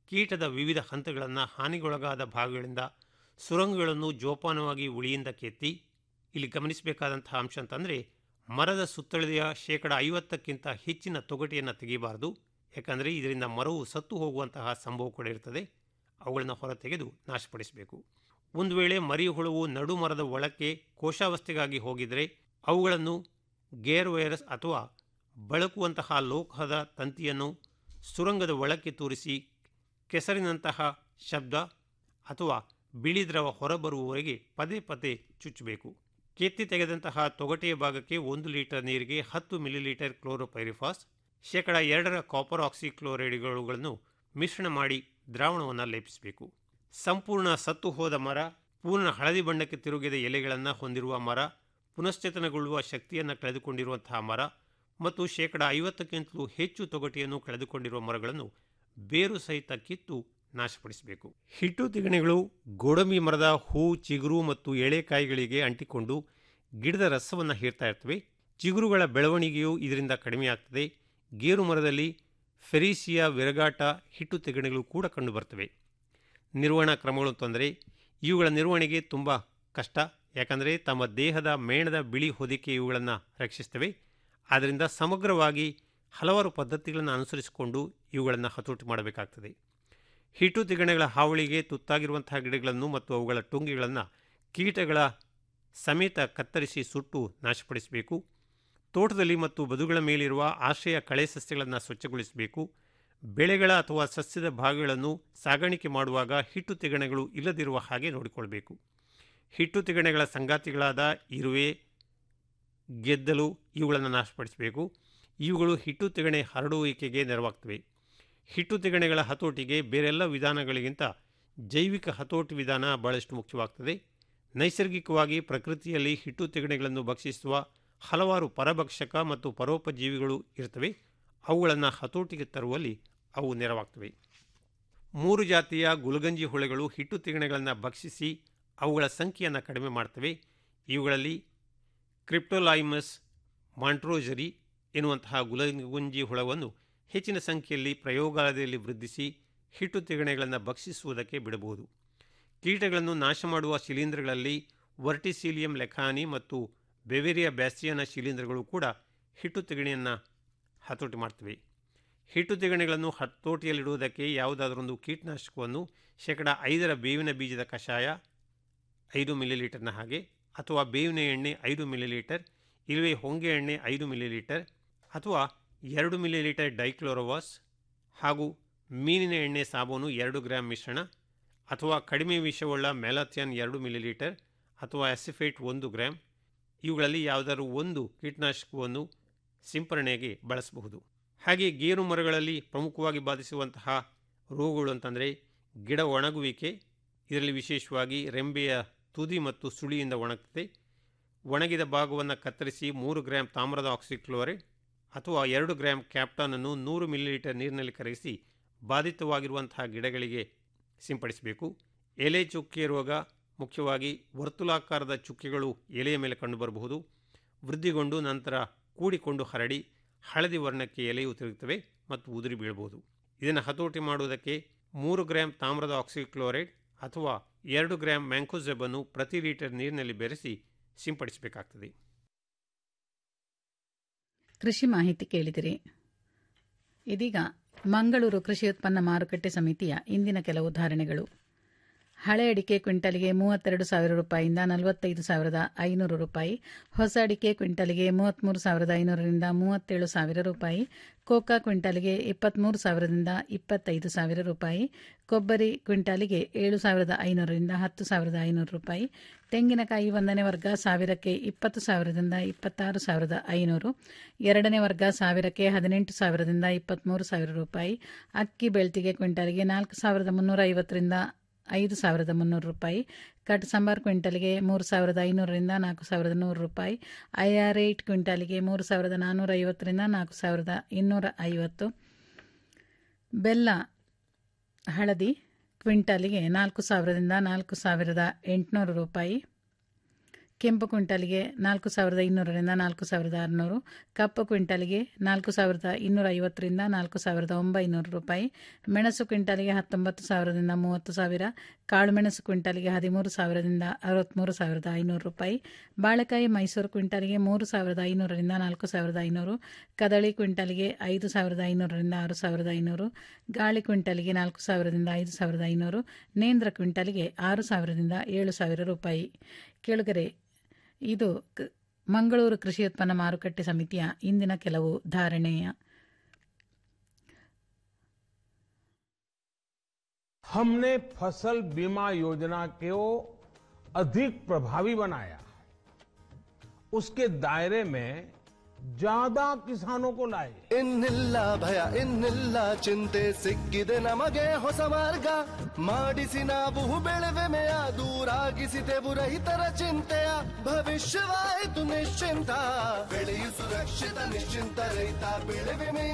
ಕೀಟದ ವಿವಿಧ ಹಂತಗಳನ್ನು ಹಾನಿಗೊಳಗಾದ ಭಾಗಗಳಿಂದ ಸುರಂಗಗಳನ್ನು ಜೋಪಾನವಾಗಿ ಉಳಿಯಿಂದ ಕೆತ್ತಿ ಇಲ್ಲಿ ಗಮನಿಸಬೇಕಾದಂತಹ ಅಂಶ ಅಂತಂದರೆ ಮರದ ಸುತ್ತಳತೆಯ ಶೇಕಡ ಐವತ್ತಕ್ಕಿಂತ ಹೆಚ್ಚಿನ ತೊಗಟೆಯನ್ನು ತೆಗೆಯಬಾರದು ಯಾಕಂದರೆ ಇದರಿಂದ ಮರವು ಸತ್ತು ಹೋಗುವಂತಹ ಸಂಭವ ಕೂಡ ಇರ್ತದೆ ಅವುಗಳನ್ನು ಹೊರತೆಗೆದು ನಾಶಪಡಿಸಬೇಕು ಒಂದು ವೇಳೆ ಮರಿ ಹುಳುವು ನಡು ಮರದ ಒಳಕ್ಕೆ ಕೋಶಾವಸ್ಥೆಗಾಗಿ ಹೋಗಿದರೆ ಅವುಗಳನ್ನು ಗೇರ್ ವೈರಸ್ ಅಥವಾ ಬಳಕುವಂತಹ ಲೋಹದ ತಂತಿಯನ್ನು ಸುರಂಗದ ಒಳಕ್ಕೆ ತೂರಿಸಿ ಕೆಸರಿನಂತಹ ಶಬ್ದ ಅಥವಾ ಬಿಳಿ ದ್ರವ ಹೊರಬರುವವರೆಗೆ ಪದೇ ಪದೇ ಚುಚ್ಚಬೇಕು ಕೆತ್ತಿ ತೆಗೆದಂತಹ ತೊಗಟೆಯ ಭಾಗಕ್ಕೆ ಒಂದು ಲೀಟರ್ ನೀರಿಗೆ ಹತ್ತು ಮಿಲಿಲೀಟರ್ ಕ್ಲೋರೋಪೈರಿಫಾಸ್ ಶೇಕಡ ಎರಡರ ಕಾಪರ್ ಆಕ್ಸಿಕ್ಲೋರೈಡ್ಗಳನ್ನು ಮಿಶ್ರಣ ಮಾಡಿ ದ್ರಾವಣವನ್ನು ಲೇಪಿಸಬೇಕು ಸಂಪೂರ್ಣ ಸತ್ತು ಹೋದ ಮರ ಪೂರ್ಣ ಹಳದಿ ಬಣ್ಣಕ್ಕೆ ತಿರುಗಿದ ಎಲೆಗಳನ್ನು ಹೊಂದಿರುವ ಮರ ಪುನಶ್ಚೇತನಗೊಳ್ಳುವ ಶಕ್ತಿಯನ್ನು ಕಳೆದುಕೊಂಡಿರುವಂತಹ ಮರ ಮತ್ತು ಶೇಕಡ ಐವತ್ತಕ್ಕಿಂತಲೂ ಹೆಚ್ಚು ತೊಗಟೆಯನ್ನು ಕಳೆದುಕೊಂಡಿರುವ ಮರಗಳನ್ನು ಬೇರು ಸಹಿತ ಕಿತ್ತು ನಾಶಪಡಿಸಬೇಕು ಹಿಟ್ಟು ತಿಗಣೆಗಳು ಗೋಡಂಬಿ ಮರದ ಹೂ ಚಿಗುರು ಮತ್ತು ಎಳೆಕಾಯಿಗಳಿಗೆ ಅಂಟಿಕೊಂಡು ಗಿಡದ ರಸವನ್ನು ಹೀರ್ತಾ ಇರ್ತವೆ ಚಿಗುರುಗಳ ಬೆಳವಣಿಗೆಯು ಇದರಿಂದ ಕಡಿಮೆಯಾಗ್ತದೆ ಗೇರು ಮರದಲ್ಲಿ ಫೆರೀಸಿಯಾ ವಿರಗಾಟ ಹಿಟ್ಟು ತಿಗಣೆಗಳು ಕೂಡ ಕಂಡುಬರ್ತವೆ ನಿರ್ವಹಣಾ ಕ್ರಮಗಳು ಅಂತಂದರೆ ಇವುಗಳ ನಿರ್ವಹಣೆಗೆ ತುಂಬ ಕಷ್ಟ ಯಾಕಂದರೆ ತಮ್ಮ ದೇಹದ ಮೇಣದ ಬಿಳಿ ಹೊದಿಕೆ ಇವುಗಳನ್ನು ರಕ್ಷಿಸ್ತವೆ ಆದ್ದರಿಂದ ಸಮಗ್ರವಾಗಿ ಹಲವಾರು ಪದ್ಧತಿಗಳನ್ನು ಅನುಸರಿಸಿಕೊಂಡು ಇವುಗಳನ್ನು ಹತೋಟಿ ಮಾಡಬೇಕಾಗ್ತದೆ ಹಿಟ್ಟು ತಿಗಣೆಗಳ ಹಾವಳಿಗೆ ತುತ್ತಾಗಿರುವಂತಹ ಗಿಡಗಳನ್ನು ಮತ್ತು ಅವುಗಳ ಟುಂಗಿಗಳನ್ನು ಕೀಟಗಳ ಸಮೇತ ಕತ್ತರಿಸಿ ಸುಟ್ಟು ನಾಶಪಡಿಸಬೇಕು ತೋಟದಲ್ಲಿ ಮತ್ತು ಬದುಗಳ ಮೇಲಿರುವ ಆಶ್ರಯ ಕಳೆ ಸಸ್ಯಗಳನ್ನು ಸ್ವಚ್ಛಗೊಳಿಸಬೇಕು ಬೆಳೆಗಳ ಅಥವಾ ಸಸ್ಯದ ಭಾಗಗಳನ್ನು ಸಾಗಾಣಿಕೆ ಮಾಡುವಾಗ ಹಿಟ್ಟು ತಿಗಣೆಗಳು ಇಲ್ಲದಿರುವ ಹಾಗೆ ನೋಡಿಕೊಳ್ಬೇಕು ಹಿಟ್ಟು ತಿಗಣೆಗಳ ಸಂಗಾತಿಗಳಾದ ಇರುವೆ ಗೆದ್ದಲು ಇವುಗಳನ್ನು ನಾಶಪಡಿಸಬೇಕು ಇವುಗಳು ಹಿಟ್ಟು ತಿಗಣೆ ಹರಡುವಿಕೆಗೆ ನೆರವಾಗ್ತವೆ ಹಿಟ್ಟು ತಿಗಣೆಗಳ ಹತೋಟಿಗೆ ಬೇರೆಲ್ಲ ವಿಧಾನಗಳಿಗಿಂತ ಜೈವಿಕ ಹತೋಟಿ ವಿಧಾನ ಬಹಳಷ್ಟು ಮುಖ್ಯವಾಗ್ತದೆ ನೈಸರ್ಗಿಕವಾಗಿ ಪ್ರಕೃತಿಯಲ್ಲಿ ಹಿಟ್ಟು ತಿಗಣೆಗಳನ್ನು ಭಕ್ಷಿಸುವ ಹಲವಾರು ಪರಭಕ್ಷಕ ಮತ್ತು ಪರೋಪಜೀವಿಗಳು ಇರ್ತವೆ ಅವುಗಳನ್ನು ಹತೋಟಿಗೆ ತರುವಲ್ಲಿ ಅವು ನೆರವಾಗ್ತವೆ ಮೂರು ಜಾತಿಯ ಗುಲಗಂಜಿ ಹುಳೆಗಳು ಹಿಟ್ಟು ತಿಗಣೆಗಳನ್ನು ಭಕ್ಷಿಸಿ ಅವುಗಳ ಸಂಖ್ಯೆಯನ್ನು ಕಡಿಮೆ ಮಾಡ್ತವೆ ಇವುಗಳಲ್ಲಿ ಕ್ರಿಪ್ಟೋಲೈಮಸ್ ಮಾಂಟ್ರೋಜರಿ ಎನ್ನುವಂತಹ ಗುಲಗುಂಜಿ ಹುಳವನ್ನು ಹೆಚ್ಚಿನ ಸಂಖ್ಯೆಯಲ್ಲಿ ಪ್ರಯೋಗಾಲಯದಲ್ಲಿ ವೃದ್ಧಿಸಿ ಹಿಟ್ಟು ತಿಗಣೆಗಳನ್ನು ಭಕ್ಷಿಸುವುದಕ್ಕೆ ಬಿಡಬಹುದು ಕೀಟಗಳನ್ನು ನಾಶ ಮಾಡುವ ಶಿಲೀಂಧ್ರಗಳಲ್ಲಿ ವರ್ಟಿಸೀಲಿಯಂ ಲೆಖಾನಿ ಮತ್ತು ಬೆವೆರಿಯಾ ಬ್ಯಾಸಿಯನ ಶಿಲೀಂಧ್ರಗಳು ಕೂಡ ಹಿಟ್ಟು ತಿಗಣೆಯನ್ನು ಹತೋಟಿ ಮಾಡ್ತವೆ ಹಿಟ್ಟು ತಿಗಣೆಗಳನ್ನು ಹತೋಟಿಯಲ್ಲಿಡುವುದಕ್ಕೆ ಯಾವುದಾದರೊಂದು ಕೀಟನಾಶಕವನ್ನು ಶೇಕಡ ಐದರ ಬೇವಿನ ಬೀಜದ ಕಷಾಯ ಐದು ಮಿಲಿಲೀಟರ್ನ ಹಾಗೆ ಅಥವಾ ಬೇವಿನ ಎಣ್ಣೆ ಐದು ಮಿಲಿಲೀಟರ್ ಇಲ್ಲವೇ ಹೊಂಗೆ ಎಣ್ಣೆ ಐದು ಮಿಲಿಲೀಟರ್ ಅಥವಾ ಎರಡು ಮಿಲಿಲೀಟರ್ ಡೈಕ್ಲೋರೋವಾಸ್ ಹಾಗೂ ಮೀನಿನ ಎಣ್ಣೆ ಸಾಬೂನು ಎರಡು ಗ್ರಾಂ ಮಿಶ್ರಣ ಅಥವಾ ಕಡಿಮೆ ವಿಷವುಳ್ಳ ಮೆಲಾಥಿಯನ್ ಎರಡು ಮಿಲಿಲೀಟರ್ ಅಥವಾ ಆಸಿಫೇಟ್ ಒಂದು ಗ್ರಾಂ ಇವುಗಳಲ್ಲಿ ಯಾವುದಾದ್ರೂ ಒಂದು ಕೀಟನಾಶಕವನ್ನು ಸಿಂಪರಣೆಗೆ ಬಳಸಬಹುದು ಹಾಗೆ ಗೇರು ಮರಗಳಲ್ಲಿ ಪ್ರಮುಖವಾಗಿ ಬಾಧಿಸುವಂತಹ ರೋಗಗಳು ಅಂತಂದರೆ ಗಿಡ ಒಣಗುವಿಕೆ ಇದರಲ್ಲಿ ವಿಶೇಷವಾಗಿ ರೆಂಬೆಯ ತುದಿ ಮತ್ತು ಸುಳಿಯಿಂದ ಒಣಗ್ತದೆ ಒಣಗಿದ ಭಾಗವನ್ನು ಕತ್ತರಿಸಿ ಮೂರು ಗ್ರಾಂ ತಾಮ್ರದ ಆಕ್ಸಿಕ್ಲೋರೈಡ್ ಅಥವಾ ಎರಡು ಗ್ರಾಂ ಕ್ಯಾಪ್ಟಾನನ್ನು ನೂರು ಮಿಲಿಲೀಟರ್ ನೀರಿನಲ್ಲಿ ಕರಗಿಸಿ ಬಾಧಿತವಾಗಿರುವಂತಹ ಗಿಡಗಳಿಗೆ ಸಿಂಪಡಿಸಬೇಕು ಎಲೆ ಚುಕ್ಕೆ ರೋಗ ಮುಖ್ಯವಾಗಿ ವರ್ತುಲಾಕಾರದ ಚುಕ್ಕೆಗಳು ಎಲೆಯ ಮೇಲೆ ಕಂಡುಬರಬಹುದು ವೃದ್ಧಿಗೊಂಡು ನಂತರ ಕೂಡಿಕೊಂಡು ಹರಡಿ ಹಳದಿ ವರ್ಣಕ್ಕೆ ಎಲೆಯು ತಿರುಗುತ್ತವೆ ಮತ್ತು ಉದುರಿ ಬೀಳಬಹುದು ಇದನ್ನು ಹತೋಟಿ ಮಾಡುವುದಕ್ಕೆ ಮೂರು ಗ್ರಾಂ ತಾಮ್ರದ ಆಕ್ಸಿಕ್ಲೋರೈಡ್ ಅಥವಾ ಎರಡು ಗ್ರಾಂ ಮ್ಯಾಂಕೋಸೆಬನ್ನು ಪ್ರತಿ ಲೀಟರ್ ನೀರಿನಲ್ಲಿ ಬೆರೆಸಿ ಸಿಂಪಡಿಸಬೇಕಾಗ್ತದೆ ಕೃಷಿ ಮಾಹಿತಿ ಕೇಳಿದಿರಿ ಇದೀಗ ಮಂಗಳೂರು ಕೃಷಿ ಉತ್ಪನ್ನ ಮಾರುಕಟ್ಟೆ ಸಮಿತಿಯ ಇಂದಿನ ಕೆಲವು ಉದಾಹರಣೆಗಳು ಹಳೆ ಅಡಿಕೆ ಕ್ವಿಂಟಲ್ಗೆ ಮೂವತ್ತೆರಡು ಸಾವಿರ ರೂಪಾಯಿಯಿಂದ ನಲವತ್ತೈದು ಸಾವಿರದ ಐನೂರು ರೂಪಾಯಿ ಹೊಸ ಅಡಿಕೆ ಕ್ವಿಂಟಲ್ಗೆ ಮೂವತ್ತ್ಮೂರು ಸಾವಿರದ ಐನೂರರಿಂದ ಮೂವತ್ತೇಳು ಸಾವಿರ ರೂಪಾಯಿ ಕೋಕಾ ಕ್ವಿಂಟಲ್ಗೆ ಇಪ್ಪತ್ತ್ಮೂರು ಸಾವಿರದಿಂದ ಇಪ್ಪತ್ತೈದು ಸಾವಿರ ರೂಪಾಯಿ ಕೊಬ್ಬರಿ ಕ್ವಿಂಟಾಲಿಗೆ ಏಳು ಸಾವಿರದ ಐನೂರರಿಂದ ಹತ್ತು ಸಾವಿರದ ಐನೂರು ರೂಪಾಯಿ ತೆಂಗಿನಕಾಯಿ ಒಂದನೇ ವರ್ಗ ಸಾವಿರಕ್ಕೆ ಇಪ್ಪತ್ತು ಸಾವಿರದಿಂದ ಇಪ್ಪತ್ತಾರು ಸಾವಿರದ ಐನೂರು ಎರಡನೇ ವರ್ಗ ಸಾವಿರಕ್ಕೆ ಹದಿನೆಂಟು ಸಾವಿರದಿಂದ ಇಪ್ಪತ್ತ್ಮೂರು ಸಾವಿರ ರೂಪಾಯಿ ಅಕ್ಕಿ ಬೆಳ್ತಿಗೆ ಕ್ವಿಂಟಾಲಿಗೆ ನಾಲ್ಕು ಸಾವಿರದ ಮುನ್ನೂರ ಐವತ್ತರಿಂದ ಐದು ಸಾವಿರದ ಮುನ್ನೂರು ರೂಪಾಯಿ ಕಟ್ ಸಾಂಬಾರ್ ಕ್ವಿಂಟಲ್ಗೆ ಮೂರು ಸಾವಿರದ ಐನೂರರಿಂದ ನಾಲ್ಕು ಸಾವಿರದ ನೂರು ರೂಪಾಯಿ ಐ ಆರ್ ಏಟ್ ಕ್ವಿಂಟಾಲಿಗೆ ಮೂರು ಸಾವಿರದ ನಾನ್ನೂರ ಐವತ್ತರಿಂದ ನಾಲ್ಕು ಸಾವಿರದ ಇನ್ನೂರ ಐವತ್ತು ಬೆಲ್ಲ ಹಳದಿ ಕ್ವಿಂಟಾಲಿಗೆ ನಾಲ್ಕು ಸಾವಿರದಿಂದ ನಾಲ್ಕು ಸಾವಿರದ ಎಂಟುನೂರು ರೂಪಾಯಿ ಕೆಂಪು ಕ್ವಿಂಟಲ್ಗೆ ನಾಲ್ಕು ಸಾವಿರದ ಇನ್ನೂರರಿಂದ ನಾಲ್ಕು ಸಾವಿರದ ಆರುನೂರು ಕಪ್ಪು ಕ್ವಿಂಟಲ್ಗೆ ನಾಲ್ಕು ಸಾವಿರದ ಇನ್ನೂರ ಐವತ್ತರಿಂದ ನಾಲ್ಕು ಸಾವಿರದ ಒಂಬೈನೂರು ರೂಪಾಯಿ ಮೆಣಸು ಕ್ವಿಂಟಲ್ಗೆ ಹತ್ತೊಂಬತ್ತು ಸಾವಿರದಿಂದ ಮೂವತ್ತು ಸಾವಿರ ಕಾಳುಮೆಣಸು ಕ್ವಿಂಟಲ್ಗೆ ಹದಿಮೂರು ಸಾವಿರದಿಂದ ಅರವತ್ತ್ಮೂರು ಸಾವಿರದ ಐನೂರು ರೂಪಾಯಿ ಬಾಳೆಕಾಯಿ ಮೈಸೂರು ಕ್ವಿಂಟಲ್ಗೆ ಮೂರು ಸಾವಿರದ ಐನೂರರಿಂದ ನಾಲ್ಕು ಸಾವಿರದ ಐನೂರು ಕದಳಿ ಕ್ವಿಂಟಲ್ಗೆ ಐದು ಸಾವಿರದ ಐನೂರರಿಂದ ಆರು ಸಾವಿರದ ಐನೂರು ಗಾಳಿ ಕ್ವಿಂಟಲ್ಗೆ ನಾಲ್ಕು ಸಾವಿರದಿಂದ ಐದು ಸಾವಿರದ ಐನೂರು ನೇಂದ್ರ ಕ್ವಿಂಟಲ್ಗೆ ಆರು ಸಾವಿರದಿಂದ ಏಳು ಸಾವಿರ ರೂಪಾಯಿ ಕೆಳಗರೆ ಇದು ಕ- ಮಂಗಳೂರು ಕೃಷಿ ಉತ್ಪನ್ನ ಮಾರುಕಟ್ಟೆ ಸಮಿತಿಯ ಇಂದಿನ ಕೆಲವು ಧಾರಣೆಯ हमने फसल बीमा योजना को अधिक प्रभावी बनाया उसके दायरे में ज्यादा किसानों को लाए ಇನ್ನಿಲ್ಲ ಭಯ ಇನ್ನಿಲ್ಲ ಚಿಂತೆ ಸಿಕ್ಕಿದೆ ನಮಗೆ ಹೊಸ ಮಾರ್ಗ ಮಾಡಿಸಿ ನಾವು ಬೆಳೆವೆಮೆಯ ದೂರಾಗಿಸಿದೆವು ರೈತರ ಚಿಂತೆಯ ಭವಿಷ್ಯವಾಯಿತು ನಿಶ್ಚಿಂತ ಬೆಳೆಯು ಸುರಕ್ಷಿತ ನಿಶ್ಚಿಂತ ರೈತ ಬೆಳೆವೆಮೆಯ